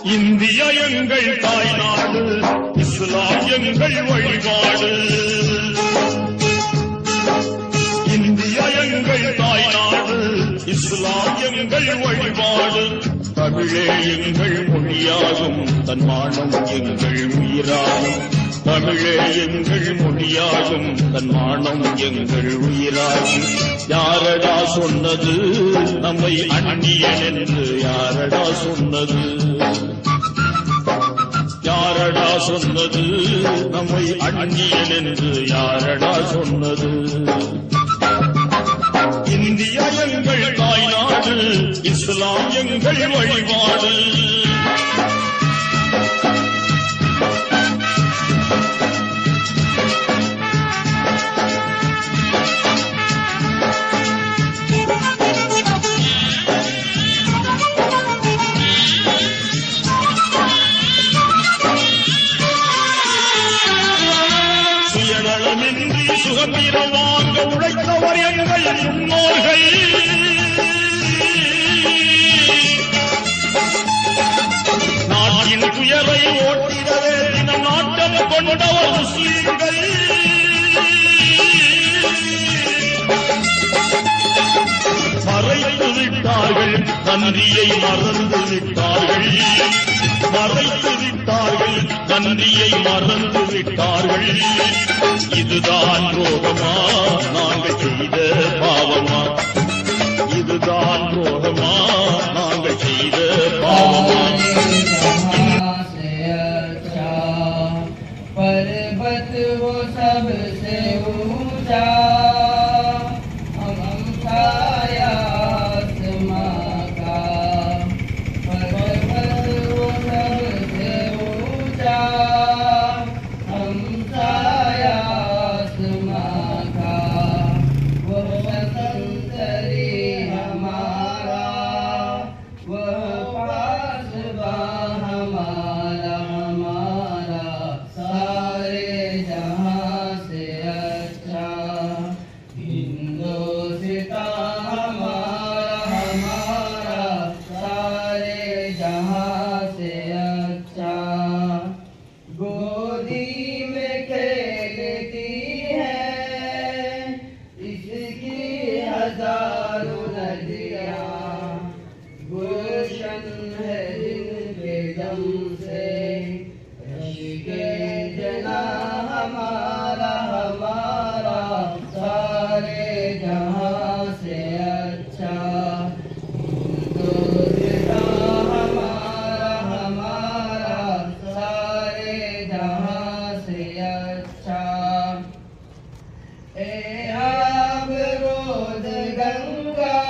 India எங்கள் தாய்நாடு இஸ்லாம் எங்கள் வழிபாடு இந்தியா எங்கள் தாய்நாடு இஸ்லாம் எங்கள் வழிபாடு தமிழே எங்கள் மொழியாகும் தன்மானம் எங்கள் உயிராகும் தமிழே எங்கள் மொழியாகும் தன்மானம் எங்கள் உயிராகும் யாரடா சொன்னது நம்மை அந்நியன் என்று யாரடா சொன்னது யாரடா சொன்னது நம்மை அந்நியன் என்று யாரடா சொன்னது இந்தியா எங்கள் தாய்நாடு இஸ்லாம் எங்கள் வழிபாடு சுயநலமின்றி சுதந்திரம் வாங்க உழைத்தவர் எங்கள் முன்னோர்கள் நாட்டின் துயரை ஓட்டிடவே தினம் நாட்டம் கொண்டவர் முஸ்லீம்கள் மறைத்து விட்டார்கள் நன்றியை மறந்து விட்டார்கள் மறைத்து விட்டார்கள் நன்றியை மறந்து விட்டார்கள் இதுதான் ரோகமா நாங்கள் செய்த பாவமா இதுதான் ரோகமா நாங்கள் செய்த பாவமா जहाँ से अच्छा पर्वत वो सबसे ऊंचा हम छाया आसमां का पर्वत वो सबसे ऊंचा हम छाया आसमां का वो संतरी हमारा वह पासबा हमारा हमारा सारे जहां से अच्छा हिंदोस्ता हमारा हमारा सारे जहां से अच्छा गोदी में खेलती है इसकी हजारों नदियाँ गुलशन है जिनके दम से के जना हमारा हमारा सारे जहां से अच्छा हिंदुस्तान हमारा हमारा सारे जहां से अच्छा ए आब रोद गंगा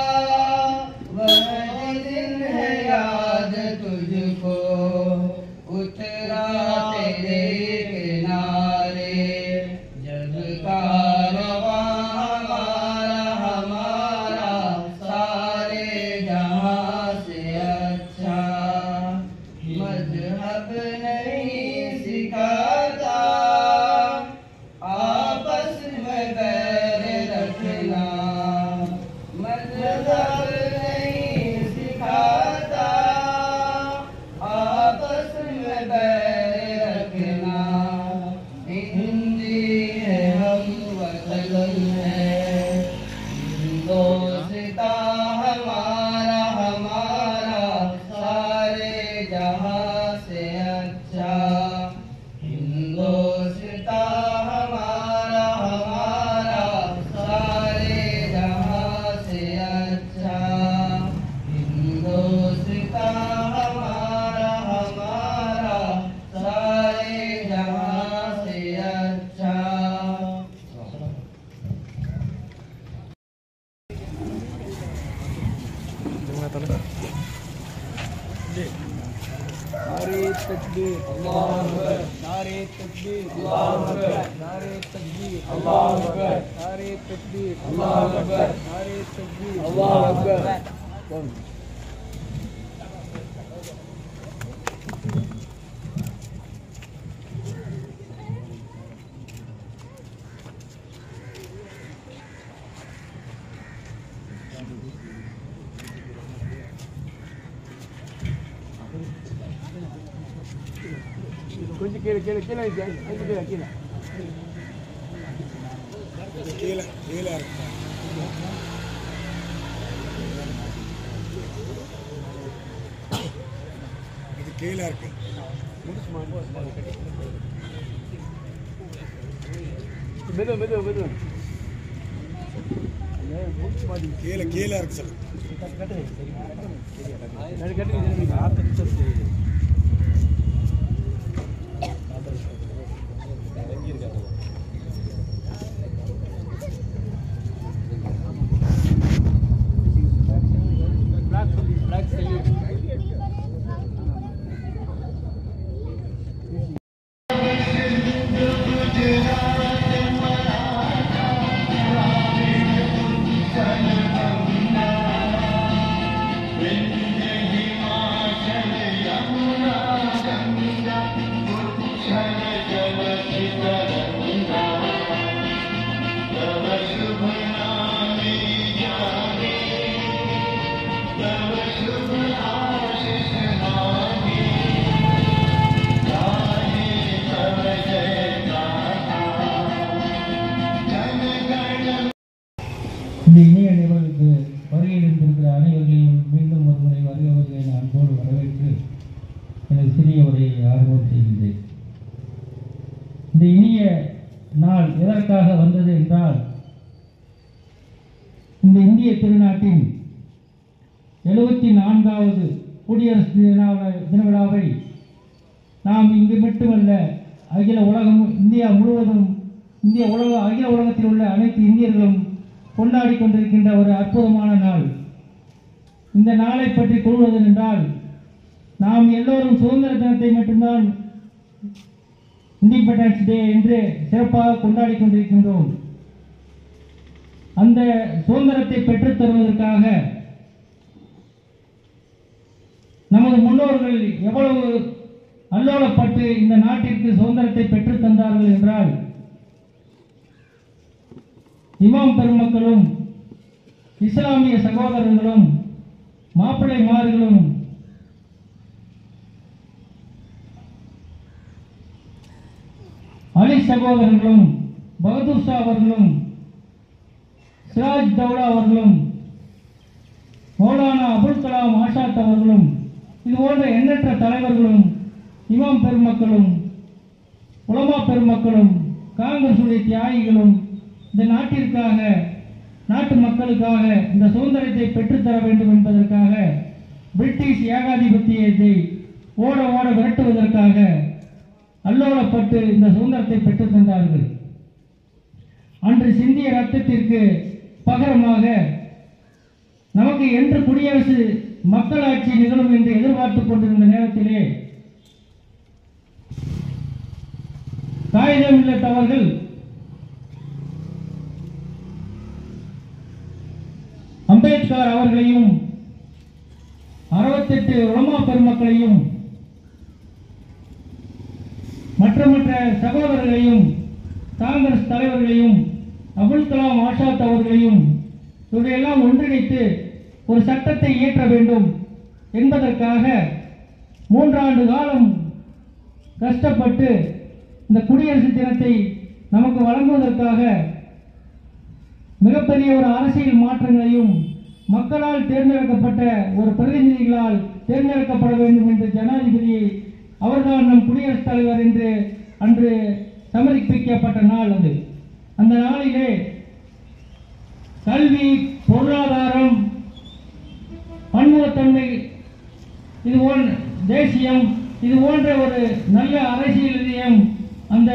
वह दिन है याद तुझको उतरा तेरे किनारे जब कारवां हमारा हमारा सारे जहां से अच्छा मजहब नहीं सिखाता आपस में बैर रखना मजहब नहीं सिखाता आपस में बैर रखना हिंदी है हम वतन है हिंदोस्ता हमारा हमारा सारे जहां से अच्छा हिंदोस्ता हमारा हमारा सारे जहां से अच्छा हिंदोस्ता हमारा हमारा सारे जहां से अच्छा नारे तकबीर अल्लाह अकबर नारे तकबीर अल्लाह अकबर नारे तकबीर अल्लाह अकबर नारे तकबीर अल्लाह अकबर नारे तकबीर अल्लाह अकबर Thank கொஞ்சம் கீழே கீழே கீழே வைக்க. அஞ்சு கீழே கீழே கீழே கீழே இருக்கு இது கீழே இருக்கு மெதுவா மெதுவா மெதுவா கீழே கீழே இருக்கு சார் நடு கட்டு Black, black salute. இந்த இணைய நிகழ்வுக்கு வருகை இருந்திருக்கிற அனைவர்களையும் மீண்டும் ஒரு முறை வருக வருக என அன்போடு வரவேற்று எனது சிறிய உரையை ஆரம்பம் செய்கின்றேன் இந்த இனிய நாள் எதற்காக வந்தது என்றால் இந்த இந்திய திருநாட்டின் எழுபத்தி நான்காவது குடியரசு தின தின விழாவை நாம் இங்கு மட்டுமல்ல அகில உலகம் இந்தியா முழுவதும் இந்திய உலக அகில உலகத்தில் உள்ள அனைத்து இந்தியர்களும் கொண்டாடி கொண்டிருக்கின்ற ஒரு அற்புதமான நாள் இந்த நாளை பற்றி கூறுவது என்றால் நாம் எல்லோரும் சுதந்திர தினத்தை மட்டும்தான் இண்டிபெண்டன்ஸ் டே என்று சிறப்பாக கொண்டாடி கொண்டிருக்கின்றோம் அந்த சுதந்திரத்தை பெற்றுத் தருவதற்காக நமது முன்னோர்கள் எவ்வளவு அல்லோலப்பட்டு இந்த நாட்டிற்கு சுதந்திரத்தை பெற்றுத் தந்தார்கள் என்றால் இமாம் பெருமக்களும் இஸ்லாமிய சகோதரர்களும் மாப்பிள்ளைமார்களும் அலி சகோதரர்களும் பகதூர் ஷா அவர்களும் சிராஜ் தௌலா அவர்களும் மௌலானா அபுல் கலாம் ஆஷாத் அவர்களும் இது போன்ற எண்ணற்ற தலைவர்களும் இமாம் பெருமக்களும் உலமா பெருமக்களும் காங்கிரசுடைய தியாகிகளும் இந்த நாட்டிற்காக நாட்டு மக்களுக்காக இந்த சுதந்திரத்தை பெற்றுத்தர வேண்டும் என்பதற்காக பிரிட்டிஷ் ஏகாதிபத்தியத்தை ஓட ஓட விரட்டுவதற்காக அல்லோலப்பட்டு இந்த சுதந்திரத்தை பெற்றுத் தந்தார்கள் அன்று சிந்திய ரத்தத்திற்கு பகரமாக நமக்கு என்று குடியரசு மக்களாட்சி நிகழும் என்று எதிர்பார்த்துக் கொண்டிருந்த நேரத்திலே காகிதம் இல்லத்தவர்கள் அம்பேத்கர் அவர்களையும் அறுபத்தெட்டு உலமா பெருமக்களையும் மற்ற மற்ற சகோதரர்களையும் காங்கிரஸ் தலைவர்களையும் அபுல் கலாம் ஆஷாத் அவர்களையும் இவரையெல்லாம் ஒன்றிணைத்து ஒரு சட்டத்தை இயற்ற வேண்டும் என்பதற்காக மூன்றாண்டு காலம் கஷ்டப்பட்டு இந்த குடியரசு தினத்தை நமக்கு வழங்குவதற்காக மிகப்பெரிய ஒரு அரசியல் மாற்றங்களையும் மக்களால் தேர்ந்தெடுக்கப்பட்ட ஒரு பிரதிநிதிகளால் தேர்ந்தெடுக்கப்பட வேண்டும் என்று ஜனாதிபதி அவர்தான் நம் குடியரசுத் தலைவர் என்று அன்று சமர்ப்பிக்கப்பட்ட நாள் அது அந்த நாளிலே கல்வி பொருளாதாரம் பன்முகத்தன்மை இது போன்ற தேசியம் இது போன்ற ஒரு நல்ல அரசியல் இதயம் அந்த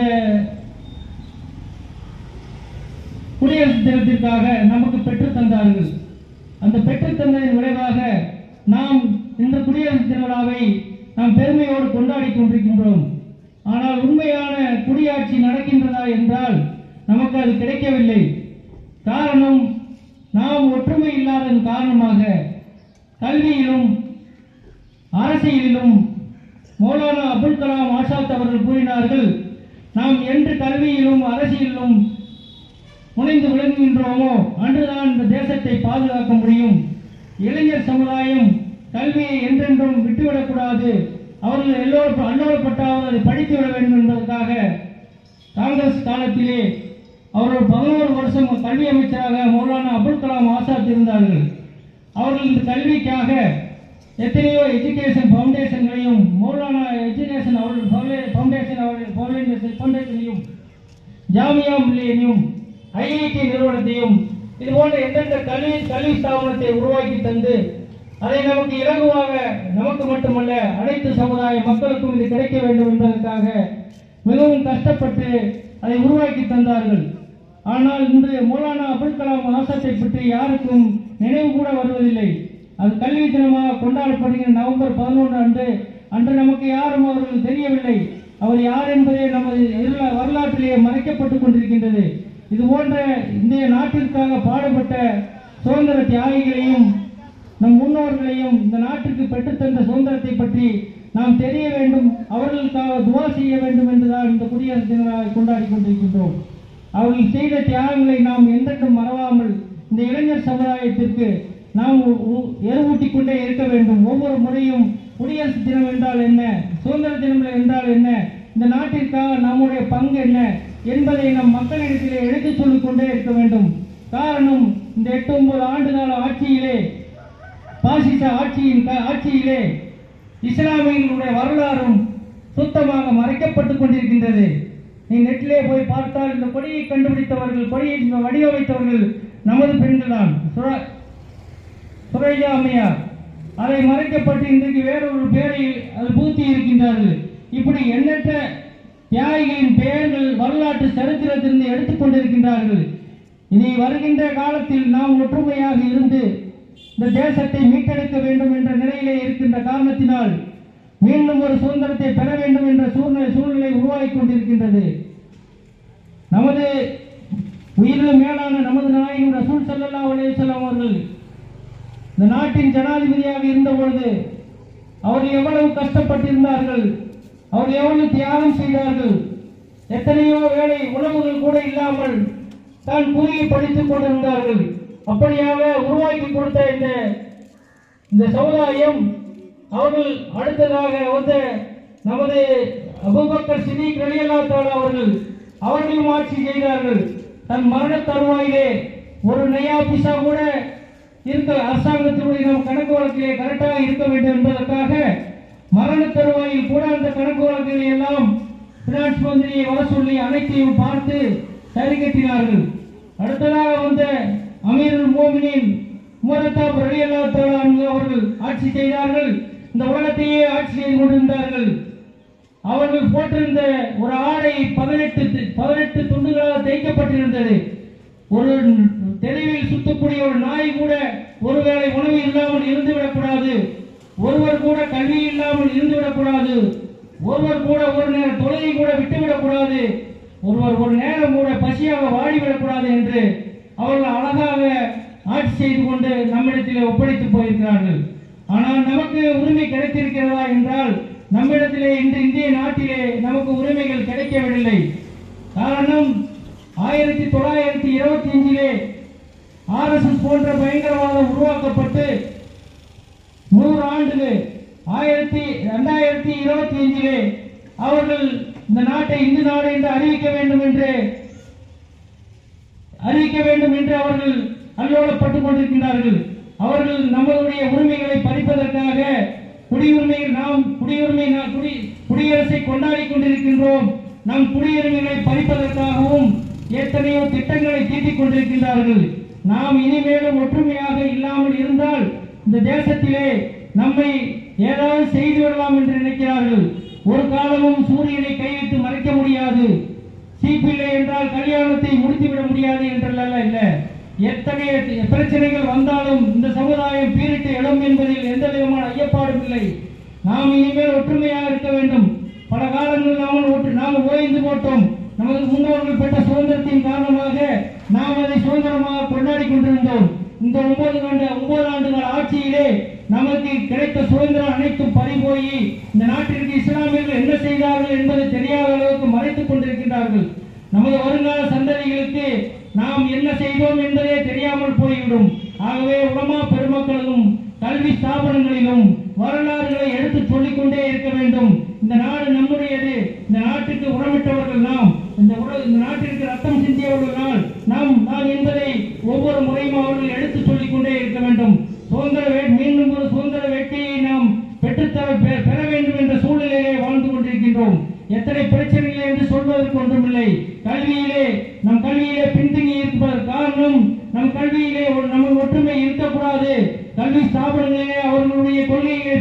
குடியரசு தினத்திற்காக நமக்கு பெற்றுத் தந்தார்கள் அந்த பெற்றுத் தந்ததின் விளைவாக நாம் இந்த குடியரசு தின விழாவை நாம் பெருமையோடு கொண்டாடி கொண்டிருக்கின்றோம் ஆனால் உண்மையான குடியாட்சி நடக்கின்றதா என்றால் நமக்கு அது கிடைக்கவில்லை காரணம் நாம் ஒற்றுமை இல்லாததன் காரணமாக கல்வியிலும் அரசியலிலும் மௌலானா அபுல் கலாம் ஆசாத் அவர்கள் கூறினார்கள் நாம் என்று கல்வியிலும் அரசியலிலும் முனைந்து விளங்குகின்றோமோ அன்றுதான் இந்த தேசத்தை பாதுகாக்க முடியும் இளைஞர் சமுதாயம் கல்வியை என்றென்றும் விட்டுவிடக்கூடாது அவர்கள் எல்லோரும் அல்லோடப்பட்டாவது அதை படித்து விட வேண்டும் என்பதற்காக காங்கிரஸ் காலத்திலே அவர்கள் பதினோரு வருஷம் கல்வி அமைச்சராக மௌலானா அபுல் கலாம் ஆசாத் இருந்தார்கள் அவர்கள் இந்த கல்விக்காக எத்தனையோ எஜுகேஷன் ஃபவுண்டேஷன்களையும் மௌலானா எஜுகேஷன் அவர்கள் ஃபவுண்டே- ஃபவுண்டேஷன் அவர்கள் ஃபவுண்டேஷன் ஃபவுண்டேஷனையும் ஜாமியா மில்லியனையும் ஐஐடி நிறுவனத்தையும் இது போன்ற எந்தெந்த கல்வி கல்வி ஸ்தாபனத்தை உருவாக்கி தந்து அதை நமக்கு இலகுவாக நமக்கு மட்டுமல்ல அனைத்து சமுதாய மக்களுக்கும் இது கிடைக்க வேண்டும் என்பதற்காக மிகவும் கஷ்டப்பட்டு அதை உருவாக்கி தந்தார்கள் ஆனால் இன்று மௌலானா அபுல் கலாம் ஆசாத்தை பற்றி யாருக்கும் நினைவு கூட வருவதில்லை அது கல்வி தினமாக கொண்டாடப்படுகிற நவம்பர் பதினொன்று அன்று அன்று நமக்கு யாரும் அவர்கள் தெரியவில்லை அவர் யார் என்பதே நமது இருள- வரலாற்றிலே மறைக்கப்பட்டுக் கொண்டிருக்கின்றது இது போன்ற இந்திய நாட்டிற்காக பாடுபட்ட சுதந்திர தியாகிகளையும் நம் முன்னோர்களையும் இந்த நாட்டிற்கு பெற்றுத்தந்த சுதந்திரத்தை பற்றி நாம் தெரிய வேண்டும் அவர்களுக்காக துவா செய்ய வேண்டும் என்றுதான் இந்த குடியரசு தினமாக கொண்டாடி கொண்டிருக்கின்றோம் அவர்கள் செய்த தியாகங்களை நாம் என்றென்றும் மறவாமல் இந்த இளைஞர் சமுதாயத்திற்கு நாம் உ- உ- எருவூட்டிக் கொண்டே இருக்க வேண்டும் ஒவ்வொரு முறையும் குடியரசு தினம் என்றால் என்ன சுதந்திர தினம் என்றால் என்ன இந்த நாட்டிற்காக நம்முடைய பங்கு என்ன என்பதை நம் மக்களிடத்திலே எடுத்துச் சொல்லிக் கொண்டே இருக்க வேண்டும் காரணம் இந்த எட்டு ஒன்பது ஆண்டுகால ஆட்சியிலே பாசிச ஆட்சியின் க- ஆட்சியிலே இஸ்லாமியர்களுடைய வரலாறும் சுத்தமாக மறைக்கப்பட்டுக் கொண்டிருக்கின்றது நீ நெட்டிலே போய் பார்த்தால் இந்த கொடியை கண்டுபிடித்தவர்கள் கொடியை வடிவமைத்தவர்கள் நமது பெண்கள் தான் சுரேஜா அம்மையார் அதை மறைக்கப்பட்டு இன்றைக்கு வேறொரு பேரை அது பூத்தி இருக்கின்றார்கள் இப்படி எண்ணற்ற தியாகிகளின் பெயர்கள் வரலாற்று சரித்திரத்திலிருந்து எடுத்துக்கொண்டிருக்கின்றார்கள் இனி வருகின்ற காலத்தில் நாம் ஒற்றுமையாக இருந்து இந்த தேசத்தை மீட்டெடுக்க வேண்டும் என்ற நிலையிலே இருக்கின்ற காரணத்தினால் மீண்டும் ஒரு சுதந்திரத்தை பெற வேண்டும் என்ற சூழ்நிலை சூழ்நிலை உருவாகிக் கொண்டிருக்கின்றது நமது உயிரிலும் மேலான நமது நாயகம் ரசூல் ஸல்லல்லாஹு அலைஹி வஸல்லம் அவர்கள் இந்த நாட்டின் ஜனாதிபதியாக இருந்த பொழுது அவர்கள் எவ்வளவு கஷ்டப்பட்டிருந்தார்கள் அவர்கள் எவ்வளவு தியாகம் செய்தார்கள் எத்தனையோ வேளை உணவுகள் கூட இல்லாமல் தான் கூறியை படித்துக் கொண்டிருந்தார்கள் அப்படியாக உருவாக்கி கொடுத்த இந்த இந்த சமுதாயம் அவர்கள் அடுத்ததாக வந்த நமது அபூபக்கர் சிதிக் ரலியல்லாஹு தஆலா அவர்கள் அவர்களும் ஆட்சி செய்தார்கள் தன் மரண தருவாயிலே ஒரு நயா பிசா கூட இருக்க அரசாங்கத்தினுடைய நம் கணக்கு வழக்கிலே கரெக்டாக இருக்க வேண்டும் என்பதற்காக மரண தருவாயில் கூட அந்த கணக்கு வழக்குகளை எல்லாம் பினான்ஸ் மந்திரியை வர சொல்லி அனைத்தையும் பார்த்து சரி கட்டினார்கள் அடுத்ததாக வந்த அமீருல் மோமினின் உமரத்தாப் ரலியல்லாஹு தஆலா அன்ஹு அவர்கள் ஆட்சி செய்தார்கள் இந்த உலகத்தையே ஆட்சி செய்து கொண்டிருந்தார்கள் அவர்கள் போட்டிருந்த ஒரு ஆடை பதினெட்டு பதினெட்டு துண்டுகளாக தைக்கப்பட்டிருந்தது ஒரு தெருவில் சுத்தக்கூடிய ஒரு நாய் கூட ஒருவேளை உணவு இல்லாமல் இருந்து விடக்கூடாது ஒருவர் கூட கல்வி இல்லாமல் இருந்து விடக்கூடாது ஒருவர் கூட ஒரு நேரம் தொழுகை கூட விட்டுவிடக்கூடாது ஒருவர் ஒரு நேரம் கூட பசியாக வாடிவிடக்கூடாது என்று அவர்கள் அழகாக ஆட்சி செய்து கொண்டு நம்மிடத்தில் ஒப்படைத்து போயிருக்கிறார்கள் ஆனால் நமக்கு உரிமை கிடைத்திருக்கிறதா என்றால் நம்மிடத்திலே இன்று இந்திய நாட்டிலே நமக்கு உரிமைகள் கிடைக்கவில்லை காரணம் ஆயிரத்தி தொள்ளாயிரத்தி இருபத்தி அஞ்சிலே ஆர்எஸ்எஸ் போன்ற பயங்கரவாதம் உருவாக்கப்பட்டு நூறு ஆண்டுகள் ஆயிரத்தி ரெண்டாயிரத்தி இருபத்தி அஞ்சிலே அவர்கள் இந்த நாட்டை இந்து நாடு என்று அறிவிக்க வேண்டும் என்று அறிவிக்க வேண்டும் என்று அவர்கள் அல்லோலப்பட்டுக் கொண்டிருக்கிறார்கள் அவர்கள் நம்மளுடைய உரிமைகளை பறிப்பதற்காக குடியுரிமைகள் நாம் குடியுரிமை நாம் குடி குடியரசை கொண்டாடி கொண்டிருக்கின்றோம் நம் குடியுரிமைகளை பறிப்பதற்காகவும் எத்தனையோ திட்டங்களை தீட்டிக் கொண்டிருக்கின்றார்கள் நாம் இனிமேலும் ஒற்றுமையாக இல்லாமல் இருந்தால் இந்த தேசத்திலே நம்மை ஏதாவது செய்து விடலாம் என்று நினைக்கிறார்கள் ஒரு காலமும் சூரியனை கைவிட்டு மறைக்க முடியாது சீப்பில்லை என்றால் கல்யாணத்தை முடித்துவிட முடியாது என்றல்ல இல்ல எத்தகைய பிரச்சனைகள் வந்தாலும் இந்த சமுதாயம் பீரிட்டு இடம் என்பதில் எந்த விதமான ஐயப்பாடும் இல்லை நாம் இனிமேல் ஒற்றுமையாக இருக்க வேண்டும் பல காலங்கள் நாமல் ஒற்று நாம் ஓய்ந்து போட்டோம் நமது முன்னோர்கள் பெற்ற சுதந்திரத்தின் காரணமாக நாம் அதை சுதந்திரமாக கொண்டாடி கொண்டிருந்தோம் இந்த ஒன்பது ஆண்டு ஒன்பது ஆண்டுகள் ஆட்சியிலே நமக்கு கிடைத்த சுதந்திரம் அனைத்தும் பறிபோய் இந்த நாட்டிற்கு இஸ்லாமியர்கள் என்ன செய்தார்கள் என்பது தெரியாத அளவுக்கு மறைத்துக் கொண்டிருக்கின்றார்கள் நமது வருங்கால சந்ததிகளுக்கு நாம் என்ன செய்தோம் என்பதே தெரியாமல் போய்விடும் ஆகவே உலமா பெருமக்களும் கல்வி ஸ்தாபனங்களிலும் வரலாறுகளை எடுத்து சொல்லிக் கொண்டே இருக்க வேண்டும்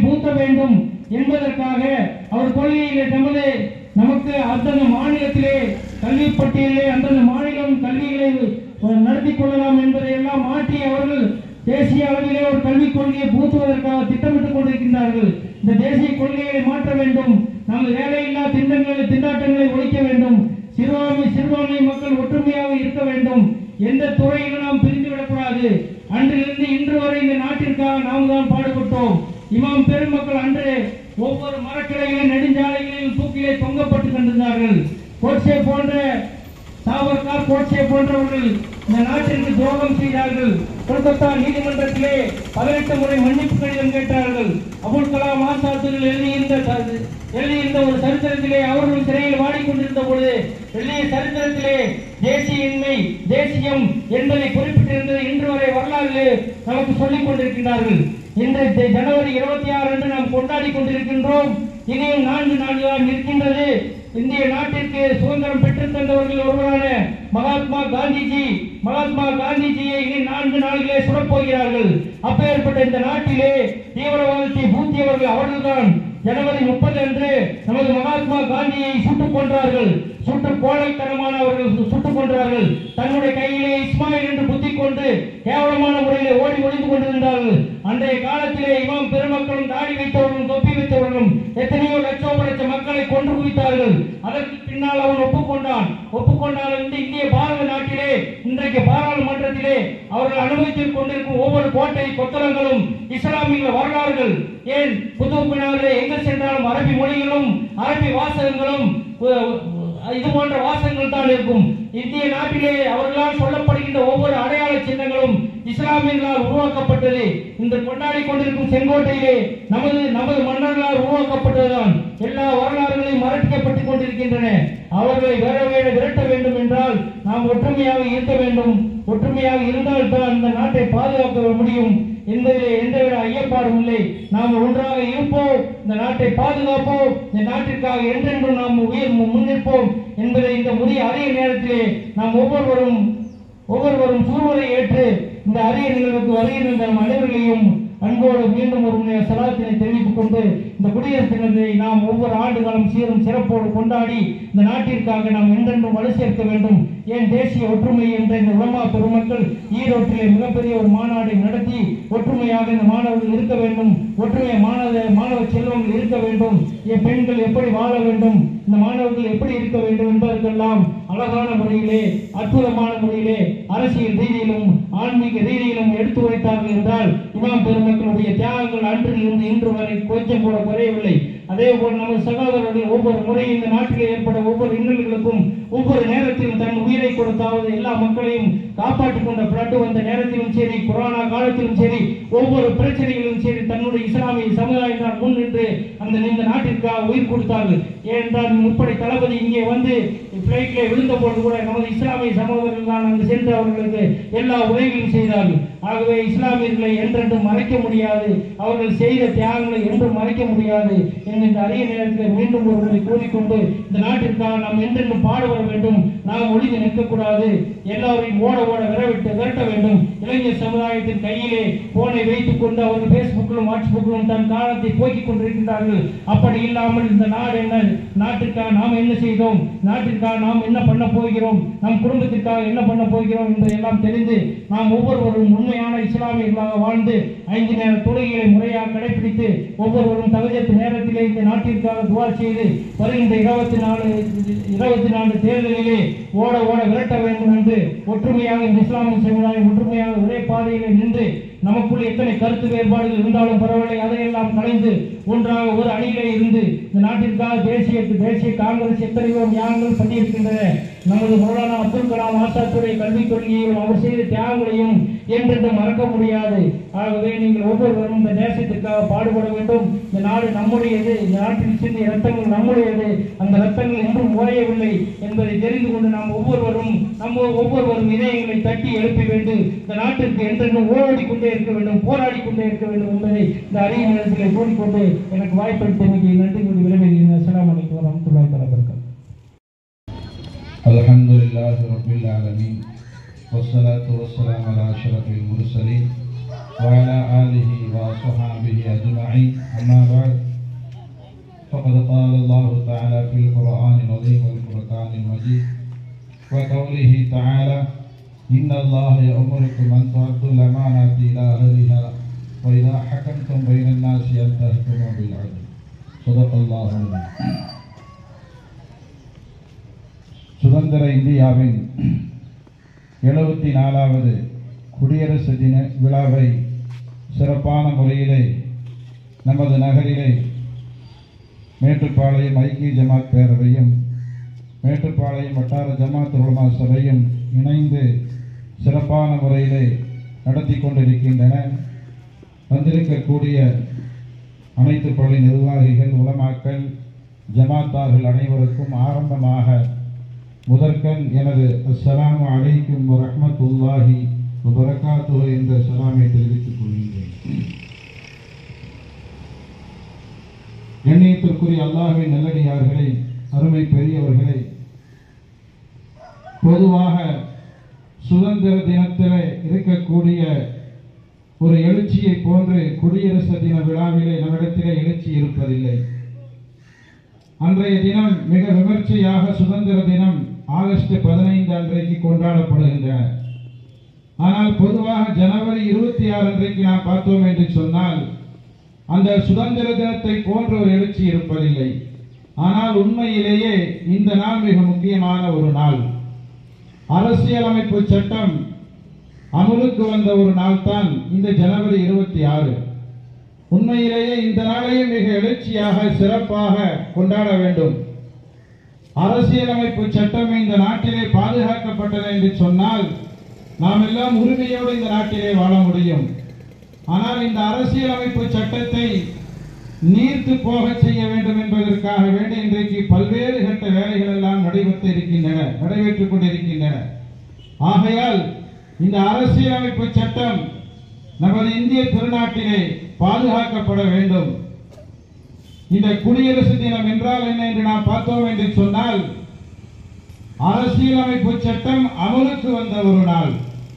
பூத்த வேண்டும் என்பதற்காக அவர் கொள்கையிலே நமது நமக்கு அந்தந்த மாநிலத்திலே கல்வி பட்டியலிலே அந்தந்த மாநிலம் கல்விகளை நடத்தி கொள்ளலாம் என்பதை எல்லாம் மாற்றி அவர்கள் தேசிய அளவிலே ஒரு கல்விக் கொள்கையை பூத்துவதற்காக திட்டமிட்டுக் கொண்டிருக்கின்றார்கள் இந்த தேசிய கொள்கைகளை மாற்ற வேண்டும் நமது வேலையில்லா திட்டங்களை திண்டாட்டங்களை ஒழிக்க வேண்டும் சிறுபான்மை சிறுபான்மை மக்கள் ஒற்றுமையாக இருக்க வேண்டும் எந்த துறையிலும் நாம் பிரிந்து விடக்கூடாது அன்றிலிருந்து இன்று வரை இந்த நாட்டிற்காக நாம் தான் பாடுபட்டோம் இமாம் பெருமக்கள் அன்று ஒவ்வொரு மரக்கிளைகளின் நெடுஞ்சாலைகளில் தூக்கிலே தொங்கப்பட்டு கொண்டிருந்தார்கள் கோட்சே போன்ற சாவர்கார் கோட்சே போன்றவர்கள் இந்த நாட்டிற்கு துரோகம் செய்தார்கள் கொல்கத்தா நீதிமன்றத்திலே பதினெட்டு முறை மன்னிப்பு கடிதம் கேட்டார்கள் அபுல் கலாம் ஆசாத்துகள் எழுதியிருந்த த- எழுதியிருந்த ஒரு சரித்திரத்திலே அவர்கள் சிறையில் வாடிக்கொண்டிருந்த பொழுது எழுதிய சரித்திரத்திலே தேசியின்மை தேசியம் என்பதை குறிப்பிட்டிருந்தது இன்று வரை வரலாறு நமக்கு சொல்லிக் கொண்டிருக்கின்றார்கள் இன்று தி- ஜனவரி இருபத்தி ஆறு அன்று நாம் கொண்டாடி கொண்டிருக்கின்றோம் இனியும் நான்கு நாடுகள் இருக்கின்றது இந்திய நாட்டிற்கு சுதந்திரம் பெற்றுத் தந்தவர்கள் ஒருவரான மகாத்மா காந்திஜி மகாத்மா காந்திஜியை இனி நான்கு நாளிலே சுடப் போகிறார்கள் அப்பேற்பட்ட இந்த நாட்டிலே தீவிரவாதத்தை பூத்தியவர்கள் அவர்கள்தான் ஜனவரி முப்பது அன்று நமது மகாத்மா காந்தியை சுட்டுக் கொன்றார்கள் சுட்டு கோழைத்தனமான அவர்கள் சு- சுட்டுக் கொன்றார்கள் தன்னுடைய கையிலே இஸ்மாயில் என்று புத்தி கொண்டு கேவலமான முறையிலே ஓடி ஒளிந்து கொண்டிருந்தார்கள் அன்றைய காலத்திலே இமாம் பெருமக்களும் தாடி வைத்தவர்களும் தொப்பி வைத்தவர்களும் எத்தனையோ லட்சோப லட்ச மக்களை கொன்று குவித்தார்கள் அதற்கு பின்னால் அவன் ஒப்புக்கொண்டான் ஒப்புக்கொண்டால் இந்த இந்திய பாரத நாட்டிலே இன்றைக்கு பாராளுமன்றத்திலே அவர்கள் அனுபவித்துக் கொண்டிருக்கும் ஒவ்வொரு கோட்டை கொத்தளங்களும் இஸ்லாமிய வரலாறுகள் ஏன் புது பினாரிலே எங்கு சென்றாலும் அரபி மொழிகளும் அரபி வாசகங்களும் உ- இது போன்ற வாசகங்கள் தான் இருக்கும் இந்திய நாட்டிலே அவர்களால் சொல்லப்படுகின்ற ஒவ்வொரு அடையாள சின்னங்களும் இஸ்லாமியர்களால் உருவாக்கப்பட்டது இந்த கொண்டாடி கொண்டிருக்கும் செங்கோட்டையிலே நமது நமது மன்னர்களால் உருவாக்கப்பட்டதுதான் எல்லா வரலாறுகளையும் மறக்கப்பட்டுக் கொண்டிருக்கின்றன அவர்களை விர வே- விரட்ட வேண்டும் என்றால் நாம் ஒற்றுமையாக இருக்க வேண்டும் ஒற்றுமையாக இருந்தால் தான் இந்த நாட்டை பாதுகாக்க முடியும் என்பதிலே எந்தவித ஐயப்பாடும் இல்லை நாம் ஒன்றாக இருப்போம் இந்த நாட்டை பாதுகாப்போம் இந்த நாட்டிற்காக என்றென்றும் நாம் உயிர் மு- முன்னிற்போம் என்பதை இந்த முதிய அரிய நேரத்திலே நாம் ஒவ்வொருவரும் ஒவ்வொருவரும் சூழ்நிலை ஏற்று இந்த அரிய நிகழ்வுக்கு வருகின்ற நம் அனைவர்களையும் அன்போடு மீண்டும் ஒரு முறை சலாத்தினை தெரிவித்துக் கொண்டு இந்த குடியரசு தினத்தை நாம் ஒவ்வொரு ஆண்டுகளும் சீரும் சிறப்போடு கொண்டாடி இந்த நாட்டிற்காக நாம் என்றென்றும் வலு சேர்க்க வேண்டும் ஏன் தேசிய ஒற்றுமை என்ற இந்த உலமா பெருமக்கள் ஈரோட்டிலே மிகப்பெரிய ஒரு மாநாடை நடத்தி ஒற்றுமையாக இந்த மாணவர்கள் இருக்க வேண்டும் ஒற்றுமை மாணவ மாணவ செல்வங்கள் இருக்க வேண்டும் என் பெண்கள் எப்படி வாழ வேண்டும் இந்த மாணவர்கள் எப்படி இருக்க வேண்டும் என்பதற்கெல்லாம் அழகான முறையிலே அற்புதமான முறையிலே அரசியல் ரீதியிலும் ஆன்மீக ரீதியிலும் எடுத்து உரைத்தார்கள் என்றால் இமாம் பெருமக்களுடைய தியாகங்கள் அன்றிலிருந்து இன்று வரை கொஞ்சம் கூட குறையவில்லை அதே போல் நமது சகோதரர்கள் ஒவ்வொரு முறை இந்த நாட்டிலே ஏற்பட ஒவ்வொரு இன்னல்களுக்கும் ஒவ்வொரு நேரத்திலும் தன் உயிரை கொடுத்தாவது எல்லா மக்களையும் காப்பாற்றிக் கொண்ட பிளட்டு வந்த நேரத்திலும் சரி கொரோனா காலத்திலும் சரி ஒவ்வொரு பிரச்சனைகளிலும் சரி தன்னுடைய இஸ்லாமிய சமுதாயத்தால் முன் நின்று அந்த இந்த நாட்டிற்காக உயிர் கொடுத்தார்கள் ஏனென்றால் முப்படை தளபதி இங்கே வந்து பிளைட்ல விழுந்த பொழுது கூட நமது இஸ்லாமிய சகோதரர்கள் தான் அங்கு சென்று அவர்களுக்கு எல்லா உதவிகளும் செய்தார்கள் ஆகவே இஸ்லாமியர்களை என்றென்றும் மறைக்க முடியாது அவர்கள் செய்த தியாகங்களை என்றும் மறைக்க முடியாது என்கின்ற அரிய நேரத்தில் மீண்டும் ஒரு முறை கூறிக்கொண்டு இந்த நாட்டிற்காக நாம் என்றென்றும் பாடுபட வேண்டும் நாம் ஒளிந்து நிற்கக்கூடாது எல்லாரையும் ஓட ஓட விரவிட்டு விரட்ட வேண்டும் இளைஞர் சமுதாயத்தின் கையிலே போனை வைத்துக் கொண்டு அவர்கள் பேஸ்புக்கிலும் வாட்ஸ்புக்கிலும் தன் காலத்தை போக்கிக் கொண்டிருக்கின்றார்கள் அப்படி இல்லாமல் இந்த நாடு என்ன நாட்டிற்காக நாம் என்ன செய்தோம் நாட்டிற்காக நாம் என்ன பண்ண போகிறோம் நம் குடும்பத்திற்காக என்ன பண்ண போகிறோம் என்பதையெல்லாம் தெரிந்து நாம் ஒவ்வொருவரும் உண்மையான இஸ்லாமியர்களாக வாழ்ந்து ஐந்து நேர தொழுகைகளை முறையாக கடைபிடித்து ஒவ்வொருவரும் தகுதியற்ற நேரத்திலே இந்த நாட்டிற்காக துவா செய்து வருகின்ற இருபத்தி நாலு இருபத்தி நாலு தேர்தலிலே ஓட ஓட விரட்ட வேண்டும் என்று ஒற்றுமையாக இந்த இஸ்லாமிய சமுதாயம் ஒற்றுமையாக ஒரே பாதையிலே நின்று நமக்குள் எத்தனை கருத்து வேறுபாடுகள் இருந்தாலும் பரவாயில்லை அதையெல்லாம் கலைந்து ஒன்றாக ஒரு அணியிலே இருந்து இந்த நாட்டிற்காக தேசிய தேசிய காங்கிரஸ் எத்தனையோ தியாகங்கள் பண்ணியிருக்கின்றன நமது மௌலானா அப்துல் கலாம் ஆசாத்துடைய கல்விக் கொள்கையும் அவர் செய்த தியாகங்களையும் என்றென்றும் மறக்க முடியாது ஆகவே நீங்கள் ஒவ்வொருவரும் இந்த தேசத்திற்காக பாடுபட வேண்டும் இந்த நாடு நம்முடையது இந்த நாட்டில் சிந்திய ரத்தங்கள் நம்முடையது அந்த ரத்தங்கள் இன்றும் ஓயவில்லை என்பதை தெரிந்து கொண்டு நாம் ஒவ்வொருவரும் நம்ம ஒவ்வொருவரும் இதயங்களை தட்டி எழுப்ப வேண்டும் இந்த நாட்டிற்கு என்றென்றும் ஓடி கொண்டே இருக்க வேண்டும் போராடி கொண்டே இருக்க வேண்டும் என்பதை இந்த அரிய நேரத்தில் கூறிக்கொண்டு எனக்கு வாய்ப்பளித்தமைக்கு நன்றி கூறி விரைவில் அஸ்ஸலாமு அலைக்கும் வரஹ்மத்துல்லாஹி வபரகாத்துஹு الحمد لله رب العالمين والصلاة والسلام على أشرف المرسلين وعلى آله وصحابه أجمعين أما بعد فقد قال الله تعالى في القرآن العظيم والفرقان المجيد وقوله تعالى إن الله يأمركم أن تؤدوا الأمانات إلى أهلها وإذا حكمتم بين الناس أن تحكموا بالعدل صدق الله العظيم சுதந்திர இந்தியாவின் எழுபத்தி நாலாவது குடியரசு தின விழாவை சிறப்பான முறையிலே நமது நகரிலே மேட்டுப்பாளையம் ஐக்கிய ஜமாத் பேரவையும் மேட்டுப்பாளையம் வட்டார ஜமாத் உலமா சபையும் இணைந்து சிறப்பான முறையிலே நடத்தி கொண்டிருக்கின்றன வந்திருக்கக்கூடிய அனைத்து பள்ளி நிர்வாகிகள் உலமாக்கள் ஜமாத்தார்கள் அனைவருக்கும் ஆரம்பமாக முதற்கண் எனது அஸ்ஸலாமு அலைக்கும் வரஹ்மத்துல்லாஹி வபரகாத்துஹு என்ற சலாமை தெரிவித்துக் கொள்கின்றேன் எண்ணயத்திற்குரிய அல்லாஹ்வின் நல்லடியார்களே அருமை பெரியவர்களே பொதுவாக சுதந்திர தினத்தில் இருக்கக்கூடிய ஒரு எழுச்சியை போன்று குடியரசு தின விழாவிலே நம்மிடத்திலே எழுச்சி இருப்பதில்லை அன்றைய தினம் மிக விமர்சையாக சுதந்திர தினம் ஆகஸ்ட் பதினைந்து அன்றைக்கு கொண்டாடப்படுகின்றன ஆனால் பொதுவாக ஜனவரி இருபத்தி ஆறு அன்றைக்கு நாம் பார்த்தோம் என்று சொன்னால் அந்த சுதந்திர தினத்தை போன்ற ஒரு எழுச்சி இருப்பதில்லை ஆனால் உண்மையிலேயே இந்த நாள் மிக முக்கியமான ஒரு நாள் அரசியலமைப்பு சட்டம் அமலுக்கு வந்த ஒரு நாள் தான் இந்த ஜனவரி இருபத்தி ஆறு உண்மையிலேயே இந்த நாளையும் மிக எழுச்சியாக சிறப்பாக கொண்டாட வேண்டும் அரசியலமைப்பு சட்டம் இந்த நாட்டிலே பாதுகாக்கப்பட்டது என்று சொன்னால் நாம் எல்லாம் உரிமையோடு இந்த நாட்டிலே வாழ முடியும் ஆனால் இந்த அரசியலமைப்பு சட்டத்தை நீர்த்து போக செய்ய வேண்டும் என்பதற்காக வேண்டி இன்றைக்கு பல்வேறு கட்ட வேலைகள் எல்லாம் நடைபெற்று இருக்கின்றன நடைபெற்றுக் கொண்டிருக்கின்றன ஆகையால் இந்த அரசியலமைப்பு சட்டம் நமது இந்திய திருநாட்டிலே பாதுகாக்கப்பட வேண்டும் இந்த குடியரசு தினம் என்றால் என்ன என்று நாம் பார்த்தோம் என்று சொன்னால் அரசியலமைப்பு சட்டம் அமலுக்கு வந்த ஒரு நாள்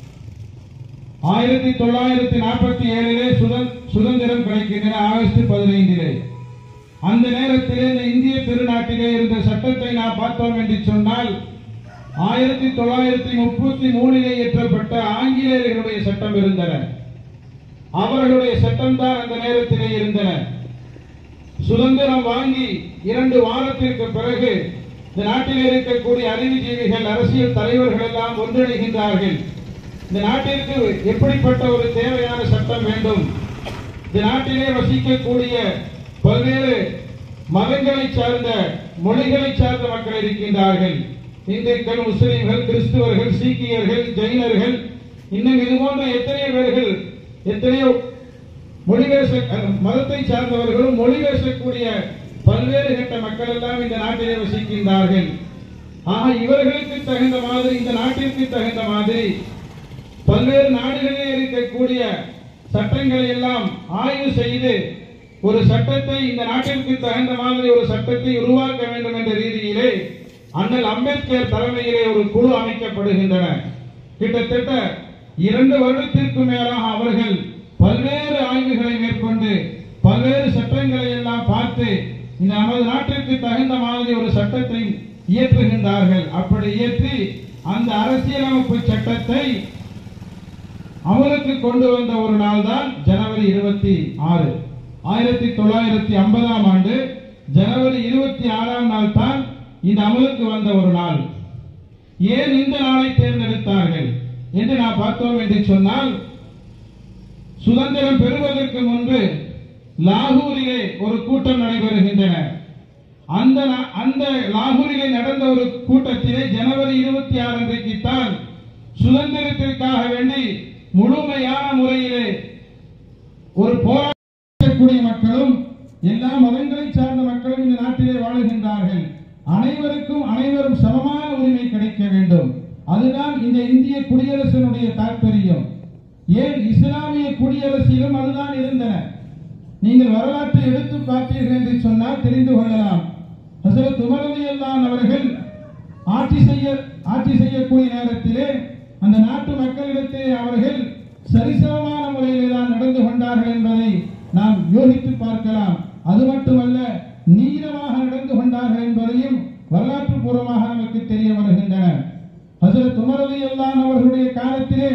ஆயிரத்தி தொள்ளாயிரத்தி நாற்பத்தி ஏழிலே சுதந்திரம் கிடைக்கின்றன ஆகஸ்ட் பதினைந்திலே அந்த நேரத்திலே இந்த இந்திய திருநாட்டிலே இருந்த சட்டத்தை நாம் பார்த்தோம் என்று சொன்னால் ஆயிரத்தி தொள்ளாயிரத்தி முப்பத்தி மூணிலே இயற்றப்பட்ட ஆங்கிலேயர்களுடைய சட்டம் இருந்தன அவர்களுடைய சட்டம் தான் அந்த நேரத்திலே இருந்தன சுதந்திரம் வாங்கி இரண்டு வாரத்திற்கு பிறகு இந்த நாட்டில் இருக்கக்கூடிய அறிவுஜீவிகள் அரசியல் தலைவர்கள் எல்லாம் ஒன்றிணைகின்றார்கள் இந்த நாட்டிற்கு எப்படிப்பட்ட ஒரு தேவையான சட்டம் வேண்டும் இந்த நாட்டிலே வசிக்கக்கூடிய பல்வேறு மதங்களை சார்ந்த மொழிகளை சார்ந்த மக்கள் இருக்கின்றார்கள் இந்துக்கள் முஸ்லிம்கள் கிறிஸ்துவர்கள் சீக்கியர்கள் ஜெயினர்கள் இன்னும் இது போன்ற எத்தனையோ பேர்கள் எத்தனையோ மொழி பேச மதத்தை சார்ந்தவர்களும் மொழி பேசக்கூடிய பல்வேறு கட்ட மக்கள் எல்லாம் இந்த நாட்டிலே வசிக்கின்றார்கள் ஆக இவர்களுக்கு தகுந்த மாதிரி இந்த நாட்டிற்கு தகுந்த மாதிரி பல்வேறு நாடுகளிலே இருக்கக்கூடிய சட்டங்களை எல்லாம் ஆய்வு செய்து ஒரு சட்டத்தை இந்த நாட்டிற்கு தகுந்த மாதிரி ஒரு சட்டத்தை உருவாக்க வேண்டும் என்ற ரீதியிலே அண்ணல் அம்பேத்கர் தலைமையிலே ஒரு குழு அமைக்கப்படுகின்றன கிட்டத்தட்ட இரண்டு வருடத்திற்கு மேலாக அவர்கள் பல்வேறு ஆய்வுகளை மேற்கொண்டு பல்வேறு சட்டங்களை எல்லாம் பார்த்து இந்த நமது நாட்டிற்கு தகுந்த மாதிரி ஒரு சட்டத்தை இயற்றுகின்றார்கள் அப்படி இயற்றி அந்த அரசியலமைப்பு சட்டத்தை அமலுக்கு கொண்டு வந்த ஒரு நாள் தான் ஜனவரி இருபத்தி ஆறு ஆயிரத்தி தொள்ளாயிரத்தி ஐம்பதாம் ஆண்டு ஜனவரி இருபத்தி ஆறாம் நாள் தான் இந்த அமலுக்கு வந்த ஒரு நாள் ஏன் இந்த நாளை தேர்ந்தெடுத்தார்கள் என்று நான் பார்த்தோம் என்று சொன்னால் சுதந்திரம் பெறுவதற்கு முன்பு லாகூரிலே ஒரு கூட்டம் நடைபெறுகின்றன அந்த அந்த லாகூரிலே நடந்த ஒரு கூட்டத்திலே ஜனவரி இருபத்தி ஆறு அன்றைக்கு தான் சுதந்திரத்திற்காக வேண்டி முழுமையான முறையிலே ஒரு போராடக்கூடிய மக்களும் எல்லா மதங்களை சார்ந்த மக்களும் இந்த நாட்டிலே வாழுகின்றார்கள் அனைவருக்கும் அனைவரும் சமமான உரிமை கிடைக்க வேண்டும் அதுதான் இந்த இந்திய குடியரசினுடைய தாற்பயம் ஏன் இஸ்லாமிய குடியரசிலும் அதுதான் இருந்தன நீங்கள் வரலாற்றை எடுத்து பார்த்தீர்கள் என்று சொன்னால் தெரிந்து கொள்ளலாம் ஹசரத் உமர் ரலியல்லாஹு அவர்கள் ஆட்சி செய்ய ஆட்சி செய்யக்கூடிய நேரத்திலே அந்த நாட்டு மக்களிடத்திலே அவர்கள் சரிசமமான முறையிலே தான் நடந்து கொண்டார்கள் என்பதை நாம் யோசித்து பார்க்கலாம் அது மட்டுமல்ல நீளமாக நடந்து கொண்டார்கள் என்பதையும் வரலாற்று பூர்வமாக நமக்கு தெரிய வருகின்றன ஹசரத் உமர் ரலியல்லாஹு அவர்களுடைய காலத்திலே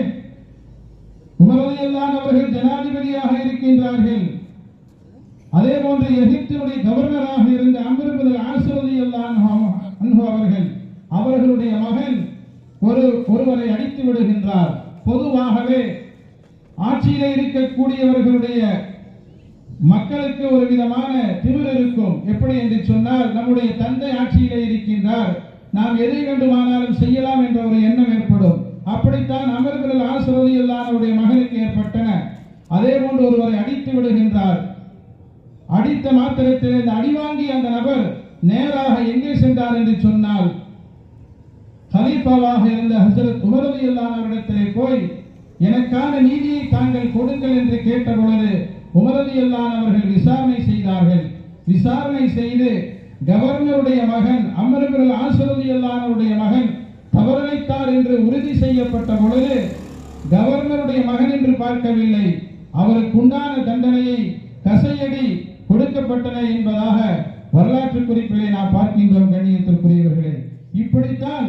உமர் ரலியல்லாஹு அவர்கள் ஜனாதிபதியாக இருக்கின்றார்கள் அதே போன்று எகிப்தினுடைய கவர்னராக இருந்த அமிர்புல் ஆசிரதி அன்ஹு அவர்கள் அவர்களுடைய மகன் ஒரு ஒருவரை அடித்து விடுகின்றார் பொதுவாகவே ஆட்சியிலே இருக்கக்கூடியவர்களுடைய மக்களுக்கு ஒரு விதமான திமிர் இருக்கும் எப்படி என்று சொன்னால் நம்முடைய தந்தை ஆட்சியிலே இருக்கின்றார் நாம் எதை வேண்டுமானாலும் செய்யலாம் என்ற ஒரு எண்ணம் ஏற்படும் அப்படித்தான் அமர்களில் ஆசிரதி அவருடைய மகனுக்கு ஏற்பட்டன அதே போன்று ஒருவரை அடித்து விடுகின்றார் அடித்த மாத்திரத்தில் இந்த அடிவாங்கி அந்த நபர் நேராக எங்கே சென்றார் என்று சொன்னால் ஹலீஃபாவாக இருந்த ஹசரத் உமரது அவரிடத்திலே போய் எனக்கான நீதியை தாங்கள் கொடுங்கள் என்று கேட்ட பொழுது உமரது அவர்கள் விசாரணை செய்தார்கள் விசாரணை செய்து கவர்னருடைய மகன் அமர்பிரல் ஆசிரதி அவருடைய மகன் தவறளித்தார் என்று உறுதி செய்யப்பட்ட பொழுது கவர்னருடைய மகன் என்று பார்க்கவில்லை அவருக்கு உண்டான தண்டனையை கசையடி கொடுக்கப்பட்டன என்பதாக வரலாற்று குறிப்பிலே நாம் பார்க்கின்றோம் கண்ணியத்திற்குரியவர்களே இப்படித்தான்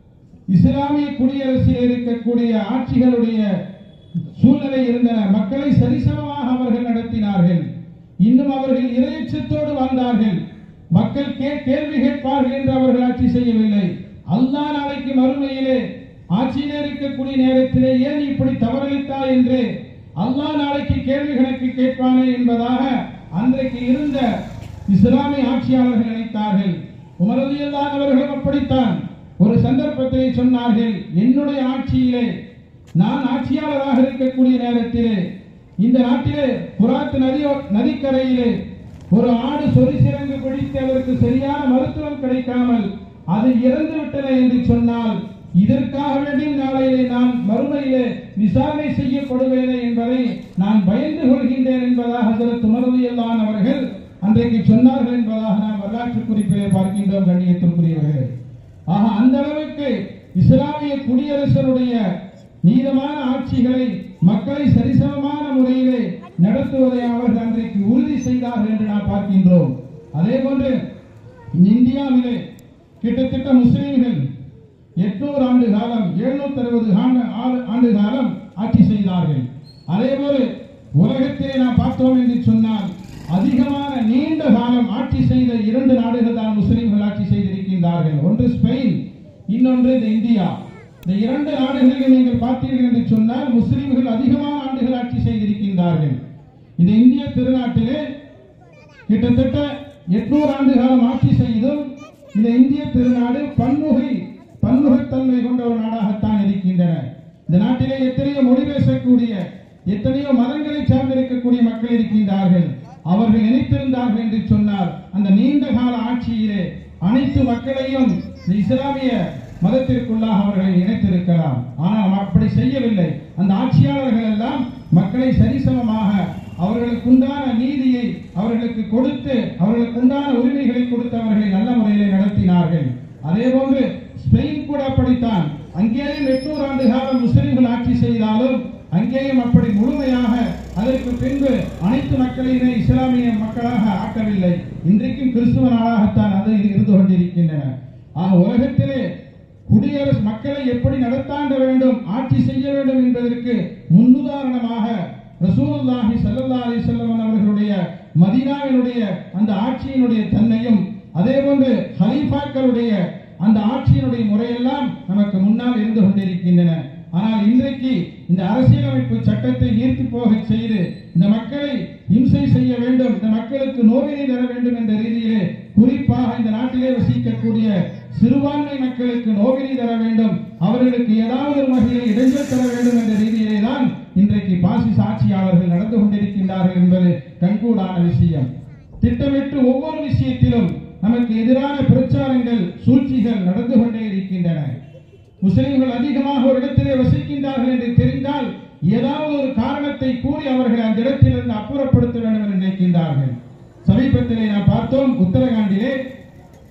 இஸ்லாமிய குடியரசில் இருக்கக்கூடிய ஆட்சிகளுடைய சூழ்நிலை இருந்தன மக்களை சரிசமமாக அவர்கள் நடத்தினார்கள் இன்னும் அவர்கள் இரையச்சத்தோடு வாழ்ந்தார்கள் மக்கள் கே கேள்வி கேட்பார்கள் என்று அவர்கள் ஆட்சி செய்யவில்லை அல்லாஹ் நாளைக்கு மறுமையிலே ஆட்சியிலே இருக்கக்கூடிய நேரத்திலே ஏன் இப்படி தவறளித்தாய் என்று அல்லாஹ் நாளைக்கு கேள்வி கணக்கு கேட்பானே என்பதாக அன்றைக்கு இருந்த இஸ்லாமிய ஆட்சியாளர்கள் நினைத்தார்கள் உமரதியல்லான் அவர்களும் அப்படித்தான் ஒரு சந்தர்ப்பத்திலே சொன்னார்கள் என்னுடைய ஆட்சியிலே நான் ஆட்சியாளராக இருக்கக்கூடிய நேரத்திலே இந்த நாட்டிலே புராத்து நதி நதிக்கரையிலே ஒரு ஆடு சொறி சிறங்கு பிடித்து அதற்கு சரியான மருத்துவம் கிடைக்காமல் அது இறந்து விட்டன என்று சொன்னால் இதற்காக வேண்டி நாளையிலே நான் மறுமையிலே விசாரணை செய்யப்படுவேனே என்பதை நான் பயந்து கொள்கின்றேன் என்பதாக ஹசரத் உமரதியல்லான் அவர்கள் அன்றைக்கு சொன்னார்கள் என்பதாக நாம் வரலாற்று குறிப்பிலே பார்க்கின்றோம் கண்ணியத்திற்குரியவர்களே ஆக அந்த அளவுக்கு இஸ்லாமிய குடியரசருடைய நீதமான ஆட்சிகளை மக்களை சரிசமமான முறையிலே நடத்துவதை அவர்கள் அன்றைக்கு உறுதி செய்தார்கள் என்று நாம் பார்க்கின்றோம் அதே போன்று இந்தியாவிலே கிட்டத்தட்ட முஸ்லிம்கள் எட்நூறு ஆண்டு காலம் எழுநூத்தி அறுபது ஆண்டு காலம் ஆட்சி செய்தார்கள் அதே போல உலகத்திலே நாம் பார்த்தோம் என்று சொன்னால் அதிகமான நீண்ட காலம் ஆட்சி செய்த இரண்டு நாடுகள் தான் முஸ்லிம்கள் ஆட்சி செய்திருக்கின்றார்கள் ஒன்று ஸ்பெயின் இன்னொன்று இந்த இந்தியா இந்த இரண்டு நாடுகளில் நீங்கள் பார்த்தீர்கள் என்று சொன்னால் முஸ்லிம்கள் அதிகமான ஆண்டுகள் ஆட்சி செய்திருக்கின்றார்கள் இந்த இந்திய திருநாட்டிலே கிட்டத்தட்ட எட்நூறு ஆண்டு காலம் ஆட்சி செய்தும் இந்த இந்திய திருநாடு பன்முகை பன்முகத்தன்மை கொண்ட ஒரு நாடாகத்தான் இருக்கின்றன இந்த நாட்டிலே எத்தனையோ மொழி பேசக்கூடிய எத்தனையோ மதங்களை சார்ந்திருக்கக்கூடிய மக்கள் இருக்கின்றார்கள் அவர்கள் நினைத்திருந்தார்கள் என்று சொன்னால் அந்த நீண்ட கால ஆட்சியிலே அனைத்து மக்களையும் இந்த இஸ்லாமிய மதத்திற்குள்ளாக அவர்களை இணைத்திருக்கலாம் ஆனால் அப்படி செய்யவில்லை அந்த ஆட்சியாளர்கள் எல்லாம் மக்களை சரிசமமாக அவர்களுக்கு உண்டான நீதியை அவர்களுக்கு கொடுத்து அவர்களுக்கு உண்டான உரிமைகளை கொடுத்து அவர்களை நல்ல முறையிலே நடத்தினார்கள் அதே போன்று ஸ்பெயின் கூட அப்படித்தான் அங்கேயும் எட்நூறு ஆண்டு காலம் முஸ்லிம்கள் ஆட்சி செய்தாலும் அங்கேயும் அப்படி முழுமையாக அதற்கு பின்பு அனைத்து மக்களையுமே இஸ்லாமிய மக்களாக ஆக்கவில்லை இன்றைக்கும் கிறிஸ்துவ நாடாகத்தான் அது இருந்து கொண்டிருக்கின்றன ஆக உலகத்திலே குடியரசு மக்களை எப்படி நடத்தாண்ட வேண்டும் ஆட்சி செய்ய வேண்டும் என்பதற்கு முன்னுதாரணமாக ரசூலுல்லாஹி ஸல்லல்லாஹு அலைஹி வஸல்லம் அவர்களுடைய மதீனாவினுடைய அந்த ஆட்சியினுடைய தன்மையும் அதே போன்று ஹலீஃபாக்களுடைய அந்த ஆட்சியினுடைய முறையெல்லாம் நமக்கு முன்னால் இருந்து கொண்டிருக்கின்றன ஆனால் இன்றைக்கு இந்த அரசியலமைப்பு சட்டத்தை நீர்த்து போக செய்து இந்த மக்களை இம்சை செய்ய வேண்டும் இந்த மக்களுக்கு நோவினை தர வேண்டும் என்ற ரீதியிலே குறிப்பாக இந்த நாட்டிலே வசிக்கக்கூடிய சிறுபான்மை மக்களுக்கு நோவினை தர வேண்டும் அவர்களுக்கு ஏதாவது ஒரு வகையில் இடைஞ்சல் தர வேண்டும் என்ற ரீதியிலே தான் இன்றைக்கு பாசிச ஆட்சியாளர்கள் நடந்து கொண்டிருக்கின்றார்கள் என்பது கண்கூடான விஷயம் திட்டமிட்டு ஒவ்வொரு விஷயத்திலும் நமக்கு எதிரான பிரச்சாரங்கள் சூழ்ச்சிகள் நடந்து கொண்டே இருக்கின்றன முஸ்லிம்கள் அதிகமாக ஒரு இடத்திலே வசிக்கின்றார்கள் என்று தெரிந்தால் ஏதாவது ஒரு காரணத்தை கூறி அவர்களை அந்த இடத்திலிருந்து அப்புறப்படுத்த வேண்டும் என்று நினைக்கின்றார்கள் சமீபத்திலே நாம் பார்த்தோம் உத்தரகாண்டிலே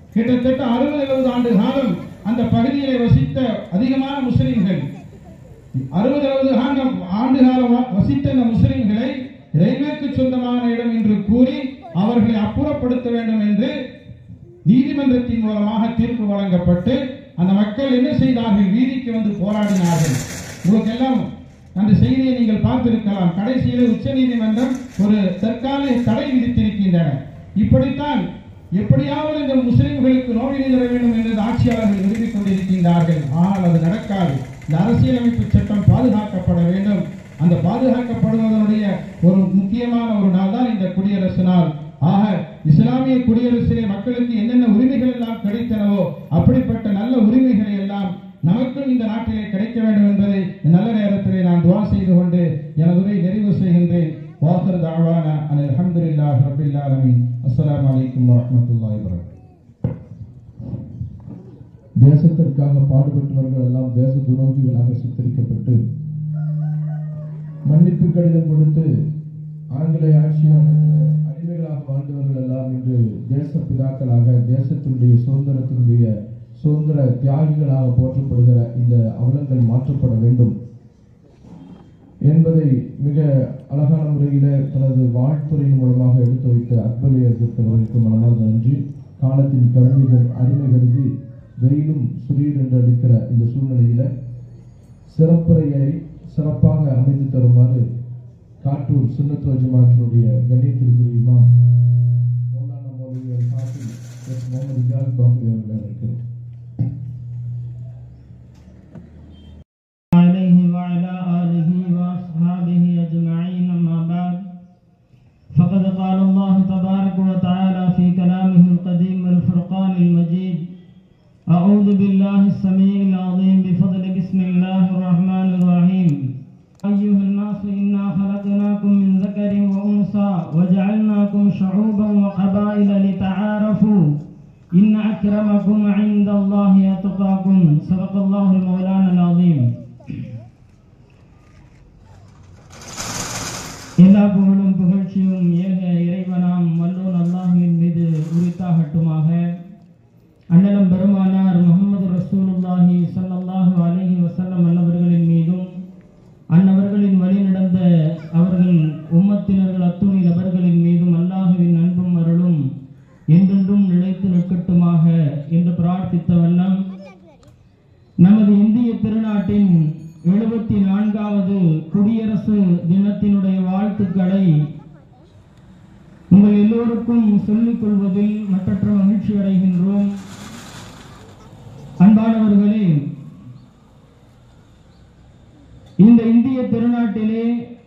கிட்டத்தட்ட அறுபது எழுபது ஆண்டு காலம் அந்த பகுதியிலே வசித்த அதிகமான முஸ்லிம்கள் அறுபது அறுபது ஆண்டு ஆண்டு காலம் வ- வசித்த இந்த முஸ்லிம்களை ரயில்வேக்கு சொந்தமான இடம் என்று கூறி அவர்களை அப்புறப்படுத்த வேண்டும் என்று நீதிமன்றத்தின் மூலமாக தீர்ப்பு வழங்கப்பட்டு அந்த மக்கள் என்ன செய்தார்கள் வீதிக்கு வந்து போராடினார்கள் உங்களுக்கு எல்லாம் அந்த செய்தியை நீங்கள் பார்த்திருக்கலாம் கடைசியில் உச்ச நீதிமன்றம் ஒரு தற்காலிக தடை விதித்திருக்கின்றன இப்படித்தான் எப்படியாவது இந்த முஸ்லிம்களுக்கு நோய் தர வேண்டும் என்று இந்த ஆட்சியாளர்கள் விரும்பிக் கொண்டிருக்கின்றார்கள் ஆனால் அது நடக்காது இந்த அரசியலமைப்பு சட்டம் பாதுகாக்கப்பட வேண்டும் அந்த பாதுகாக்கப்படுவதனுடைய ஒரு முக்கியமான ஒரு நாள் தான் இந்த குடியரசு நாள் ஆக இஸ்லாமிய குடியரசிலே மக்களுக்கு என்னென்ன உரிமைகள் எல்லாம் கிடைத்தனவோ அப்படிப்பட்ட நல்ல உரிமைகளை எல்லாம் நமக்கும் இந்த நாட்டிலே கிடைக்க வேண்டும் என்பதை இந்த நல்ல நேரத்திலே நான் துவா செய்து கொண்டு எனது உரை நிறைவு செய்கின்றேன் வாசர் தாவான அனில் அல்ஹம்துலில்லாஹி ரப்பில் ஆலமீன் அஸ்ஸலாமு அலைக்கும் வரஹ்மத்துல்லாஹி வபரகாத்துஹு தேசத்திற்காக பாடுபட்டவர்கள் எல்லாம் தேச துரோகிகளாக சித்தரிக்கப்பட்டு மன்னிப்பு கடிதம் கொடுத்து ஆங்கிலேய ஆட்சியாளர்கள் அடிமைகளாக வாழ்ந்தவர்கள் எல்லாம் இன்று தேச பிதாக்களாக தேசத்தினுடைய சுதந்திரத்தினுடைய சுதந்திர தியாகிகளாக போற்றப்படுகிற இந்த அவலங்கள் மாற்றப்பட வேண்டும் என்பதை மிக அழகான முறையிலே தனது வாழ்த்துறையின் மூலமாக எடுத்து வைத்த அக்பலி அவர்களுக்கு மனமார்ந்த நன்றி காலத்தின் கருவிகள் அருமை கருதி வெயிலும் சுரீர் என்று அடிக்கிற இந்த சூழ்நிலையில சிறப்புரையை சிறப்பாக அமைத்து தருமாறு காட்டூர் சுன்னத்துவ ஜமாத்தினுடைய கண்ணியத்திற்குரிய இமாம் மௌலானா மௌலவி அல் ஹாஃபிஸ் எஸ் முகமது ஜால் பாபு அவர்களை அழைக்கிறோம் عليه وعلى آله وأصحابه أجمعين أما بعد فقد قال الله تبارك وتعالى في كلامه القديم والفرقان المجيد أعوذ بالله السميع العظيم بفضل بسم الله الرحمن الرحيم أيها الناس إنا خلقناكم من ذكر وأنثى وجعلناكم شعوبا وقبائل لتعارفوا إن أكرمكم عند الله أتقاكم صدق الله المولانا العظيم எல்லா புகழும் புகழ்ச்சியும் ஏக இறைவனாம் வல்லோன் அல்லாஹ்வின் மீது உரித்தாகட்டுமாக அண்ணலம் பெருமானார் முகமது ரசூலுல்லாஹி ஸல்லல்லாஹு அலைஹி வஸல்லம் அன்னவர்களின் மீதும் அன்னவர்களின் வழி நடந்த அவர்கள் உம்மத்தினர்கள் அத்துணை நபர்களின் மீதும் அல்லாஹுவின் அன்பும் அருளும் என்றென்றும் நிலைத்து நிற்கட்டுமாக என்று பிரார்த்தித்த வண்ணம் நமது இந்திய திருநாட்டின் எழுபத்தி நான்காவது குடியரசு தினத்தினுடைய வாழ்த்துக்களை உங்கள் எல்லோருக்கும் சொல்லிக் கொள்வதில் மற்றற்ற மகிழ்ச்சி அடைகின்றோம் அன்பானவர்களே இந்த இந்திய திருநாட்டிலே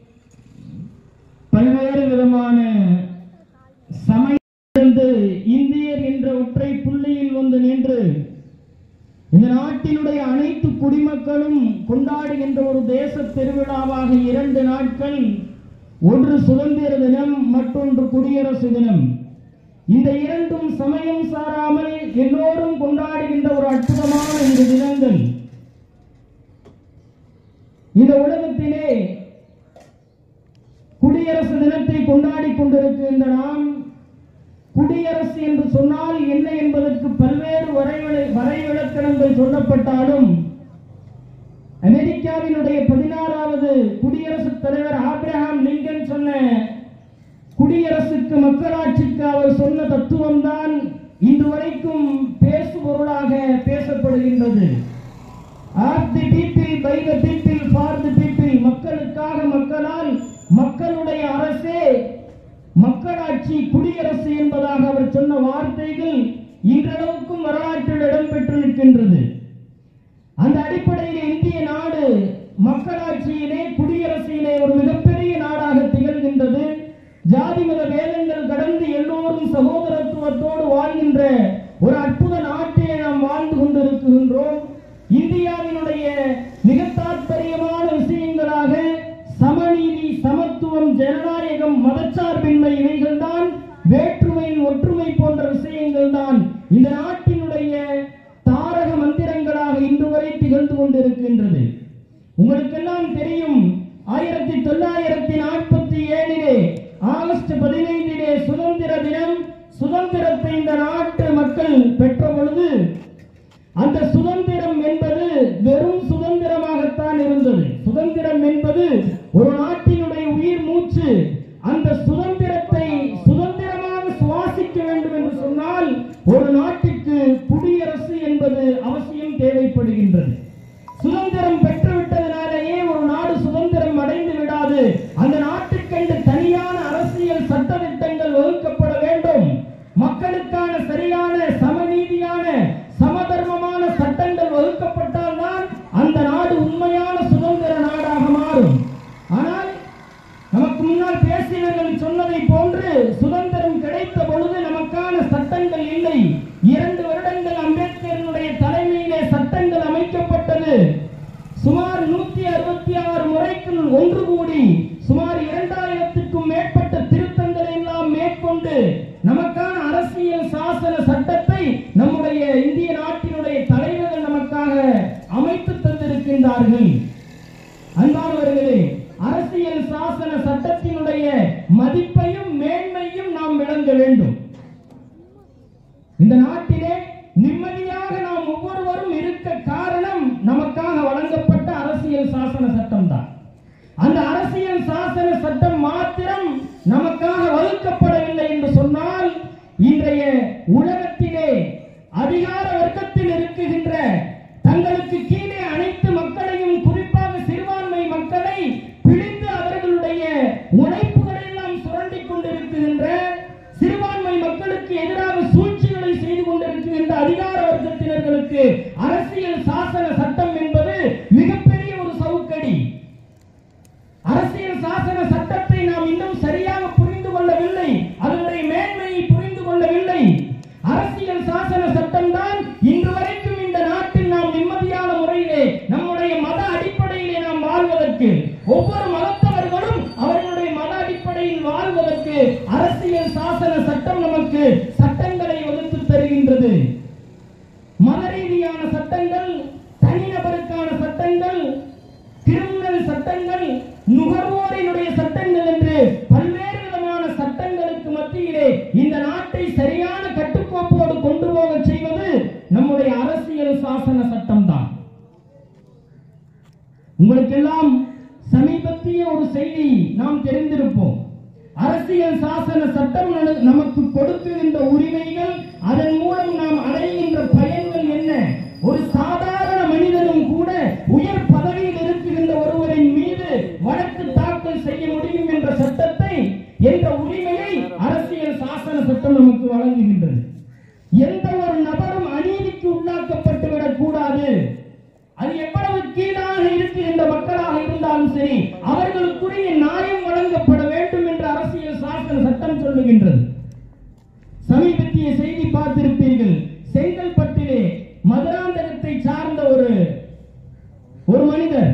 பல்வேறு விதமான சமயத்திலிருந்து இந்தியர் என்ற ஒற்றை புள்ளியில் வந்து நின்று இந்த நாட்டினுடைய அனைத்து குடிமக்களும் கொண்டாடுகின்ற ஒரு தேச திருவிழாவாக இரண்டு நாட்கள் ஒன்று சுதந்திர தினம் மற்றொன்று குடியரசு தினம் இந்த இரண்டும் சமயம் சாராமல் எல்லோரும் கொண்டாடுகின்ற ஒரு அற்புதமான இந்த தினங்கள் இந்த உலகத்திலே குடியரசு தினத்தை கொண்டாடி கொண்டிருக்கின்ற நாம் குடியரசு என்று சொன்னால் என்ன என்பதற்கு பல்வேறு வரைவில வரைவிலக்கணங்கள் சொல்லப்பட்டாலும் அமெரிக்காவினுடைய பதினாறாவது குடியரசுத் தலைவர் ஆப்ரஹாம் லிங்கன் சொன்ன குடியரசுக்கு மக்களாட்சிக்கு அவர் சொன்ன தத்துவம் தான் இன்று வரைக்கும் பேசுபொருளாக பேசப்படுகின்றது of the people by the people for the people மக்களுக்காக மக்களால் மக்களுடைய அரசே மக்களாட்சி குடியரசு என்பதாக அவர் சொன்ன வார்த்தைகள் இன்றளவுக்கும் வரலாற்றில் இடம்பெற்று நிற்கின்றது அந்த அடிப்படையில் இந்திய நாடு மக்களாட்சியிலே குடியரசிலே ஒரு மிகப்பெரிய நாடாக திகழ்கின்றது ஜாதி மத வேதங்கள் கடந்து எல்லோரும் சகோதரத்துவத்தோடு வாழ்கின்ற ஒரு அற்புத நாட்டிலே நாம் வாழ்ந்து கொண்டிருக்கின்றோம் இந்தியாவினுடைய மிக தாற்பயமான விஷயங்களாக சமநீதி சமத்துவம் ஜனநாயகம் மதச்சார்பின்மை இவைகள்தான் வேற்றுமையில் ஒற்றுமை போன்ற விஷயங்கள் தான் இந்த நாட்டினுடைய தாரக மந்திரங்களாக இன்று வரை திகழ்ந்து கொண்டிருக்கின்றது உங்களுக்கெல்லாம் தெரியும் ஆயிரத்தி தொள்ளாயிரத்தி நாற்பத்தி ஏழிலே ஆகஸ்ட் பதினைந்திலே சுதந்திர தினம் சுதந்திரத்தை இந்த நாட்டு மக்கள் பெற்ற பொழுது அந்த சுதந்திரம் என்பது வெறும் சுதந்திரமாகத்தான் தான் இருந்தது சுதந்திரம் என்பது ஒரு நாட்டினுடைய உயிர் மூச்சு அந்த சுதந்திரத்தை சுதந்திரமாக சுவாசிக்க வேண்டும் என்று சொன்னால் ஒரு நாட்டுக்கு குடியரசு என்பது அவசியம் தேவைப்படுகின்றது சுதந்திரம் பெற்றுவிட்டதனாலேயே ஒரு நாடு சுதந்திரம் அடைந்து விடாது அந்த நாட்டுக்கென்று தனியான அரசியல் சட்டதிட்டங்கள் வகுக்கப்பட வேண்டும் மக்களுக்கான சரியான சமநீதியான சமதர்மமான சட்டங்கள் வகுக்கப்பட்டால்தான் அந்த நாடு உண்மையான சுதந்திர நாடாக மாறும் ஆனால் நமக்கு முன்னால் பேசியவர்கள் சொன்னதை போன்று சுதந்திரம் கிடைத்த பொழுது நமக்கான சட்டங்கள் இல்லை இரண்டு வருடங்கள் அம்பேத்கரனுடைய தலைமையிலே சட்டங்கள் அமைக்கப்பட்டது சுமார் நூத்தி அறுபத்தி ஆறு முறைக்கு ஒன்று கூடி சுமார் இரண்டாயிரத்துக்கும் மேற்பட்ட திருத்தங்களை எல்லாம் மேற்கொண்டு நமக்கான அரசியல் சாசன சட்டத்தை நம்முடைய இந்திய நாட்டினுடைய தலைவர்கள் நமக்காக அமைத்து தந்திருக்கின்றார்கள் அன்பானவர்களே அரசியல் சாசன சட்டத்தினுடைய மதிப்பையும் மேன்மையும் நாம் விளங்க வேண்டும் இந்த நாட்டிலே நிம்மதியாக நாம் ஒவ்வொருவரும் இருக்க காரணம் நமக்காக வழங்கப்பட்ட அரசியல் சாசன சட்டம் தான் அந்த அரசியல் சாசன சட்டம் மாத்திரம் நமக்காக வகுக்கப்படவில்லை என்று சொன்னால் இன்றைய உலகத்திலே அதிகார வர்க்கத்தில் இருக்குகின்ற தங்களுக்கு கீழே அனைத்து மக்களையும் குறிப்பாக சிறுபான்மை மக்களை பிழிந்து அவர்களுடைய உழைப்புகளை எல்லாம் சுரண்டிக் கொண்டிருக்கின்ற சிறுபான்மை மக்களுக்கு எதிராக சூழ்ச்சிகளை செய்து கொண்டிருக்கின்ற அதிகார வர்க்கத்தினர்களுக்கு அரசியல் சாசன சட்டம் என்பது மிகப்பெரிய ஒரு சவுக்கடி அரசியல் சாசன சட்டத்தை நாம் இன்னும் சரியாக புரிந்து கொள்ளவில்லை அதனுடைய மேன்மையை புரிந்து கொள்ளவில்லை அரசியல் சாசன சட்டம் தான் இன்று வரைக்கும் இந்த நாட்டில் நாம் நிம்மதியான முறையிலே நம்முடைய மத அடிப்படையிலே நாம் வாழ்வதற்கு ஒவ்வொரு மதத்தவர்களும் அவர்களுடைய மத அடிப்படையில் வாழ்வதற்கு அரசியல் சாசன சட்டம் நமக்கு சட்டங்களை வகுத்து தருகின்றது மத ரீதியான சட்டங்கள் தனிநபருக்கான சட்டங்கள் கிரிமினல் சட்டங்கள் நுகர்வோரினுடைய சட்டங்கள் என்று பல்வேறு விதமான சட்டங்களுக்கு மத்தியிலே இந்த நாட்டை சரியான கட்டுக்கோப்போடு கொண்டு போக செய்வது நம்முடைய அரசியல் சாசன சட்டம் தான் உங்களுக்கெல்லாம் சமீபத்திய ஒரு செய்தி நாம் தெரிந்திருப்போம் அரசியல் சாசன சட்டம் நன- நமக்கு கொடுக்குகின்ற உரிமைகள் அதன் மூலம் நாம் அடைகின்ற பயன்கள் என்ன ஒரு சாதாரண மனிதனும் கூட உயர் பதவியில் இருக்குகின்ற ஒருவரின் மீது வழக்கு தாக்கல் செய்ய முடியும் என்ற சட்டத்தை என்ற உரிமையை அரசியல் சாசன சட்டம் நமக்கு வழங்குகின்றது எந்த ஒரு நபரும் அநீதிக்கு உள்ளாக்கப்பட்டு விடக்கூடாது அது எவ்வளவு கீழாக இருக்கின்ற மக்களாக இருந்தாலும் சரி அவர்களுக்குரிய நியாயம் வழங்கப்பட வேண்டும் என்று அரசியல் சாசன சட்டம் சொல்லுகின்றது சமீபத்திய செய்தி பார்த்திருப்பீர்கள் செங்கல்பட்டிலே மதுராந்தகத்தை சார்ந்த ஒரு ஒரு மனிதர்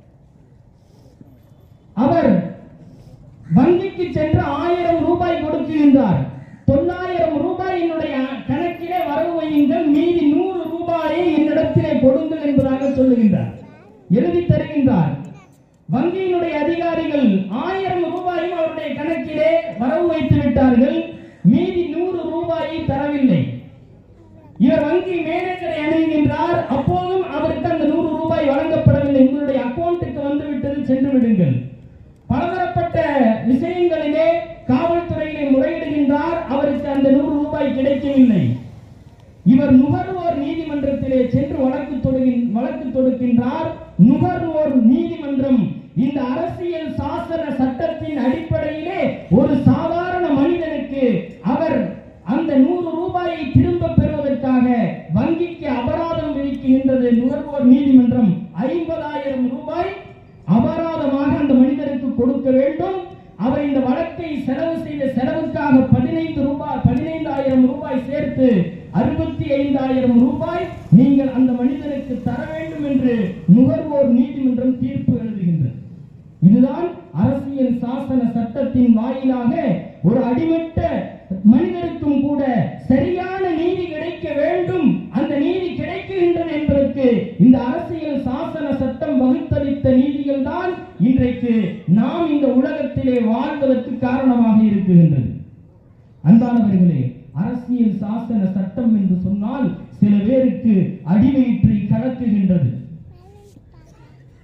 அவர் வங்கிக்கு சென்று ஆயிரம் ரூபாய் கொடுக்கின்றார் தொள்ளாயிரம் ரூபாய் என்னுடைய கணக்கிலே வரவு வையுங்கள் மீதி நூறு ரூபாயை என்னிடத்திலே கொடுங்கள் என்பதாக சொல்லுகின்றார் எழுதி தருகின்றார் வங்கியினுடைய அதிகாரிகள் ஆயிரம் ரூபாயும் அவருடைய கணக்கிலே வரவு வைத்து விட்டார்கள் மீதி நூறு ரூபாயை தரவில்லை இவர் வங்கி மேனேஜரை அணுகின்றார் அப்போதும் அவருக்கு அந்த நூறு ரூபாய் வழங்கப்படவில்லை உங்களுடைய அக்கௌண்ட்டுக்கு வந்து விட்டது சென்று விடுங்கள் பலதரப்பட்ட விஷயங்களிலே காவல்துறையிலே முறையிடுகின்றார் அவருக்கு அந்த நூறு ரூபாய் கிடைக்கவில்லை இவர் நுகர்வோர் நீதிமன்றத்திலே சென்று வழக்கு தொடுகின் வழக்கு தொடுக்கின்றார் நுகர்வோர் நீதிமன்றம் இந்த அரசியல் சாசன சட்டத்தின் அடிப்படையிலே ஒரு சாதாரண மனிதனுக்கு அவர் அந்த நூறு ரூபாயை திரும்ப பெறுவதற்காக வங்கிக்கு அபராதம் விதிக்கின்றது நுகர்வோர் நீதிமன்றம் ஐம்பதாயிரம் ரூபாய் அபராதமாக அந்த மனிதருக்கு கொடுக்க வேண்டும் அவர் இந்த வழக்கை செலவு செய்த செலவுக்காக பதினைந்து ரூபாய் பதினைந்தாயிரம் ரூபாய் சேர்த்து அறுபத்தி ஐந்தாயிரம் ரூபாய் நீங்கள் அந்த மனிதனுக்கு தர வேண்டும் என்று நுகர்வோர் நீதிமன்றம் தீர்ப்பு எழுதுகின்றது இதுதான் அரசியல் சாசன சட்டத்தின் வாயிலாக ஒரு அடிமட்ட மனிதருக்கும் கூட சரியான நீதி கிடைக்க வேண்டும் அந்த நீதி கிடைக்கின்றது என்பதற்கு இந்த அரசியல் சாசன சட்டம் வகுத்தளித்த நீதிகள் தான் இன்றைக்கு நாம் இந்த உலகத்திலே வாழ்வதற்கு காரணமாக இருக்குகின்றது அன்பானவர்களே அரசியல் சாசன சட்டம் என்று சொன்னால் சில பேருக்கு அடிவயிற்றை கலக்குகின்றது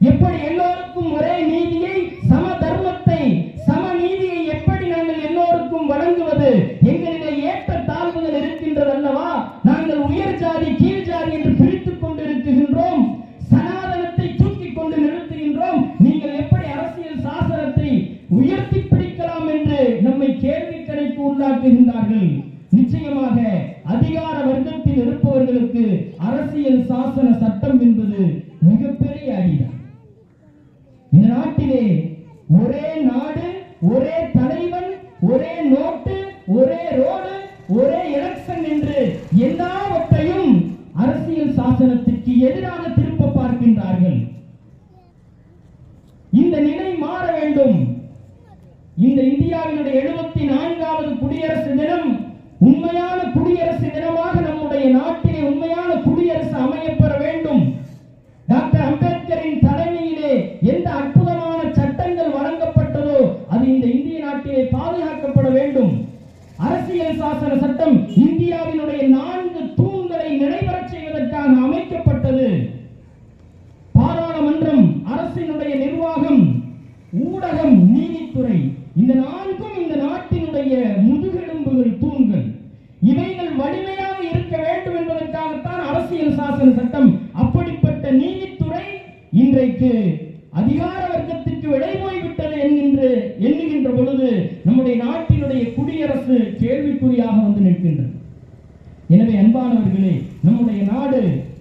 எப்படி எல்லோருக்கும் ஒரே நீதியை சம தர்மத்தை சம நீதியை எப்படி நாங்கள் எல்லோருக்கும் வழங்குவது எங்களிலே ஏற்ற தாழ்வுகள் இருக்கின்றது அல்லவா நாங்கள் உயர் ஜாதி கீழ் ஜாதி என்று பிரித்துக் கொண்டிருக்கின்றோம் சனாதனத்தை தூக்கிக் கொண்டு நிறுத்துகின்றோம் நீங்கள் எப்படி அரசியல் சாசனத்தை உயர்த்தி பிடிக்கலாம் என்று நம்மை கேள்வி கணைக்கு உள்ளாக்குகின்றார்கள் நிச்சயமாக அதிகார வர்க்கத்தில் இருப்பவர்களுக்கு அரசியல் சாசன சட்டம் என்பது மிகப்பெரிய அடிதான் இந்த நாட்டிலே ஒரே நாடு ஒரே தலைவன் ஒரே நோட்டு ஒரே ரோடு ஒரே எலெக்ஷன் என்று எல்லாவற்றையும் அரசியல் சாசனத்துக்கு எதிராக திருப்ப பார்க்கின்றார்கள் இந்த நிலை மாற வேண்டும் இந்த இந்தியாவினுடைய எழுபத்தி நான்காவது குடியரசு தினம் உண்மையான குடியரசு தினமாக நம்முடைய நாட்டிலே உண்மையான குடியரசு அமையப்பெற வேண்டும் டாக்டர் அம்பேத்கரின் தலைமையிலே எந்த அற்புதமான சட்டங்கள் வழங்கப்பட்டதோ அது இந்த இந்திய நாட்டிலே பாதுகாக்கப்பட வேண்டும் அரசியல் சாசன சட்டம் இந்தியாவினுடைய நான்கு தூண்களை நிறைவேறச் செய்வதற்காக அமைக்கப்பட்டது பாராளுமன்றம் அரசினுடைய நிர்வாகம் ஊடகம் நீதித்துறை இந்த நான்கும் இந்த நாட்டினுடைய முதுகெலும்புகள் தூண்கள் இவைகள் வலிமையாக இருக்க வேண்டும் என்பதற்காகத்தான் அரசியல் சாசன சட்டம் அப்படிப்பட்ட நீதித்துறை இன்றைக்கு அதிகார வர்க்கத்திற்கு விடை போய்விட்டது என்கின்ற எண்ணுகின்ற பொழுது நம்முடைய நாட்டினுடைய குடியரசு கேள்விக்குறியாக வந்து நிற்கின்றது எனவே அன்பானவர்களே நம்முடைய நாடு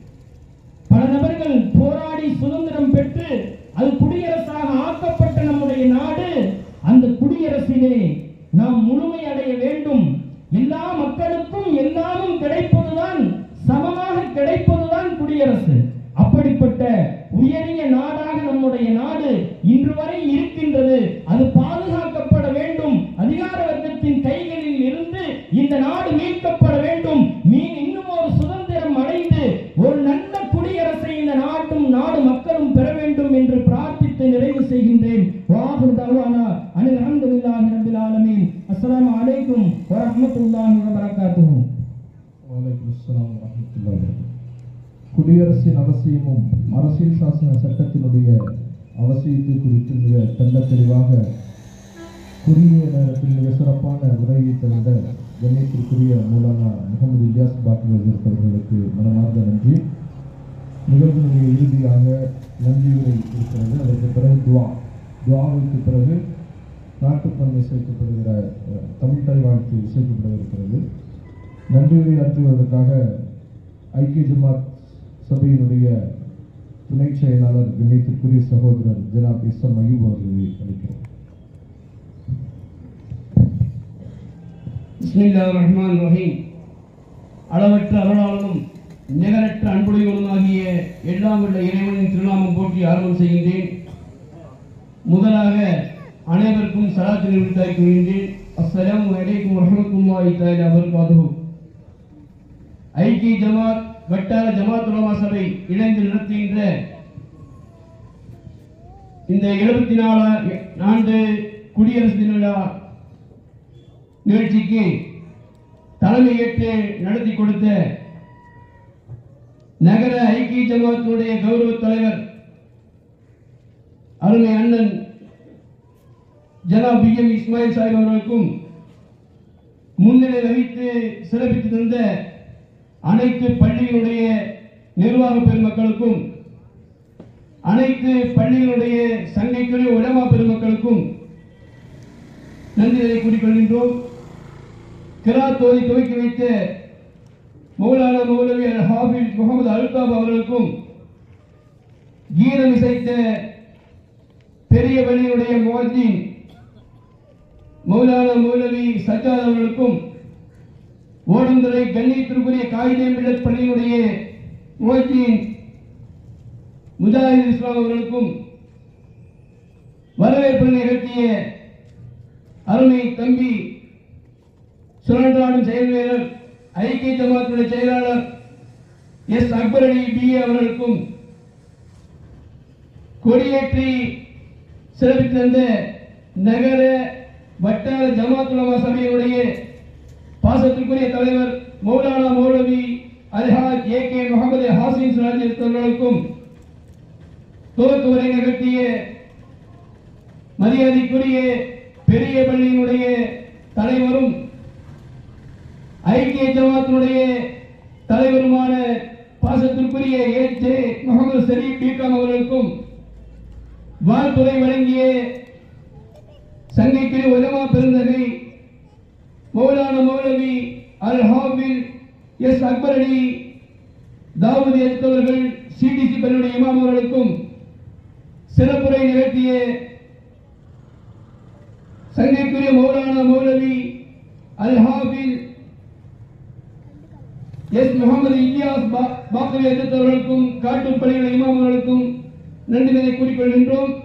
பல நபர்கள் போராடி சுதந்திரம் பெற்று அது குடியரசாக ஆக்கப்பட்ட நம்முடைய நாடு அந்த குடியரசிலே நாம் முழுமை அடைய வேண்டும் எல்லா மக்களுக்கும் எல்லாமும் கிடைப்பதுதான் சமமாக கிடைப்பதுதான் குடியரசு அப்படிப்பட்ட உயரிய நாடாக நம்முடைய நாடு இன்று வரை இருக்கின்றது அது பாதுகாக்கப்பட வேண்டும் அதிகார வர்க்கத்தின் கைகளில் இருந்து இந்த நாடு மீட்கப்பட வேண்டும் மீன் இன்னும் ஒரு சுதந்திரம் அடைந்து ஒரு நல்ல குடியரசை இந்த நாட்டும் நாடு மக்களும் பெற வேண்டும் என்று பிரார்த்தித்து நிறைவு செய்கின்றேன் வாஹுர் தவானா அனில் அல்ஹம்துலில்லாஹி ரப்பில் ஆலமீன் அஸ்ஸலாமு அலைக்கும் வரஹ்மத்துல்லாஹி வபரகாத்துஹு வலைக்கும் அஸ்ஸலாம் வரஹ்மத்துல்லாஹி வபரகாத்துஹு. குடியரசின் அவசியமும் அரசியல் சாசன சட்டத்தினுடைய அவசியத்தை குறித்து மிக தெள்ள தெளிவாக குறுகிய நேரத்தில் மிக சிறப்பான உரையை தந்த கண்ணியத்திற்குரிய மூலானா முகமது இலியாஸ் பாக்கில் இருப்பவர்களுக்கு மனமார்ந்த நன்றி நிகழ்வுடைய இறுதியாக நன்றியுரை இருக்கிறது அதற்கு பிறகு துவா துவாவுக்கு பிறகு நாட்டுப்பண் இசைக்கப்படுகிற அஹ், தமிழ் தாய் வாழ்த்து இசைக்கப்பட இருக்கிறது நன்றியுரை ஆற்றுவதற்காக ஐக்கிய ஜமாத் சபையினுடைய துணை செயலாளர் கண்ணியத்திற்குரிய சகோதரர் ஜனாப் எஸ் எம் அய்யூப் அவர்களை அளிக்கிறோம் பிஸ்மில்லா ரஹ்மான் ரஹீம் அளவற்ற அருளாளனும் நிகரற்ற அன்புடையவனுமாகிய எல்லாம் உள்ள இறைவனின் திருநாமம் போற்றி ஆரம்பம் செய்கின்றேன் முதலாக அனைவருக்கும் சலாத்து நிறுத்தாய் கூறுகின்றேன் அஸ்ஸலாமு அலைக்கும் வரஹ்மத்துல்லாஹி தஆலா வபரகாத்துஹு ஐக்கிய ஜமாத் வட்டார ஜமாத் உலமா சபை இணைந்து நடத்துகின்ற இந்த எழுபத்தி நாலு ஆண்டு குடியரசு தின விழா நிகழ்ச்சிக்கு தலைமை ஏற்று நடத்தி கொடுத்த நகர ஐக்கிய ஜமாத்தினுடைய கௌரவ தலைவர் அருமை அண்ணன் ஜனாப் பி எம் இஸ்மாயில் சாஹிப் அவர்களுக்கும் முன்னிலை வகித்து சிறப்பித்து தந்த அனைத்து பள்ளிகளுடைய நிர்வாக பெருமக்களுக்கும் அனைத்து பள்ளிகளுடைய சங்கைக்குரிய உலமா பெருமக்களுக்கும் நன்றிகளை கூறிக்கொள்கின்றோம் கிராத்தோதை துவக்கி வைத்த மௌலானா மௌலவி அல் ஹாஃபிஸ் முகமது அல்தாப் அவர்களுக்கும் கீதம் இசைத்த பெரிய வழியுடைய முவத்தின் மௌலானா மௌலவி சஜாத் அவர்களுக்கும் ஓடுந்துறை கண்ணியத்திற்குரிய காயிதே மில்லத் பள்ளியினுடைய முவத்தின் முஜாஹித் இஸ்லாம் அவர்களுக்கும் வரவேற்பு நிகழ்த்திய அருமை தம்பி சுழன்றாடும் செயல் வீரர் ஐக்கிய ஜமாத்துடைய செயலாளர் எஸ் அக்பர் அலி பி அவர்களுக்கும் கொடியேற்றி சிறப்பித்து தந்த நகர வட்டார ஜமாத் உலமா சபையினுடைய பாசத்திற்குரிய தலைவர் மௌலானா மௌலவி அல்ஹாஜ் ஏ கே முகமது ஹாசின் சிராஜ் அவர்களுக்கும் துவக்க உரை நிகழ்த்திய மரியாதைக்குரிய பெரிய பள்ளியினுடைய தலைவரும் ஐக்கிய ஜமாத்தினுடைய தலைவருமான பாசத்திற்குரிய A J Mohammed Salim B Com அவர்களுக்கும் வாழ்த்துறை வழங்கிய சங்கைக்குரிய உலமா பெருந்தகை மௌலான மௌலவி அல் ஹாபில் எஸ் அக்பர் அலி தாவூத் எடுத்தவர்கள் சிடிசி பள்ளியுடைய இமாம் அவர்களுக்கும் சிறப்புரை நிகழ்த்திய சங்கைக்குரிய மௌலானா மௌலவி அல் ஹாபில் எஸ் முகமது இலியாஸ் பா- பாக்கவி எதிர்த்தவர்களுக்கும் காட்டும் பள்ளியுடைய இமாம் அவர்களுக்கும் நன்றிகளை கூறிக்கொள்கின்றோம்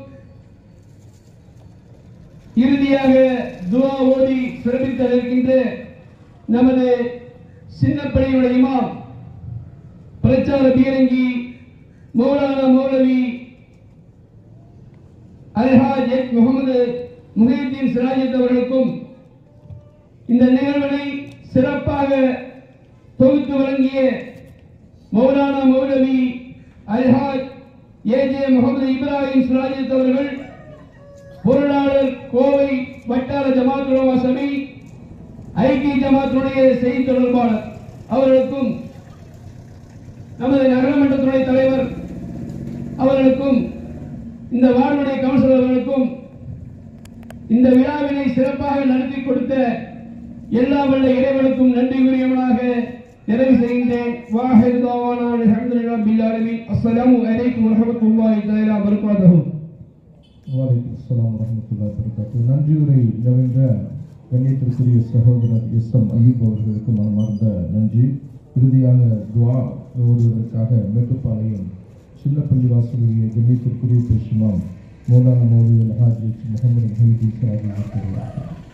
இறுதியாக துவா ஓதி சிறப்பித்த இருக்கின்ற நமது சின்னப்பள்ளியுடைய இமாம் பிரச்சார பீரங்கி மௌலானா மௌலவி அல்ஹாஜ் எஸ் முகமது முஹியுத்தீன் சிராஜத் அவர்களுக்கும் இந்த நிகழ்வினை சிறப்பாக தொகுத்து வழங்கிய மௌலானா மௌலவி அல்ஹாஜ் ஏஜே முகமது இப்ராஹிம் சிராஜத் அவர்கள் பொருளாளர் கோவை வட்டார ஜமாத் உலமா சபை ஐக்கிய ஜமாத்துடைய செய்தி தொடர்பாளர் அவர்களுக்கும் நமது நகரமன்றத்துடைய தலைவர் அவர்களுக்கும் இந்த வார்டுடைய கவுன்சிலர் அவர்களுக்கும் இந்த விழாவினை சிறப்பாக நடத்தி கொடுத்த எல்லா வல்ல இறைவனுக்கும் நன்றி கூறியவனாக நிறைவு செய்கின்றேன் வாஹிர் தாவானா அல்ஹம்துலில்லாஹ் பில் ஆலமீன் அஸ்ஸலாமு அலைக்கும் வரஹ்மத்துல்லாஹி தஆலா வபரகாத்துஹு வலைக்கம் அஸ்ஸலாம் வரமத்துல்லாஹி வபரகாத்துஹு நன்றி உரை நிறைந்த கண்ணியத்திற்குரிய சகோதரர் எஸ் எம் அய்யூப் அவர்களுக்கு மனமார்ந்த நன்றி இறுதியாக துவா ஓடுவதற்காக மேட்டுப்பாளையம் சின்னப்பள்ளி வாசலுடைய கண்ணியத்திற்குரிய பேசுமாம் மௌலானா மௌலி அல்ஹாஜ் முகமது ஹைதி சாஹிப் அவர்கள்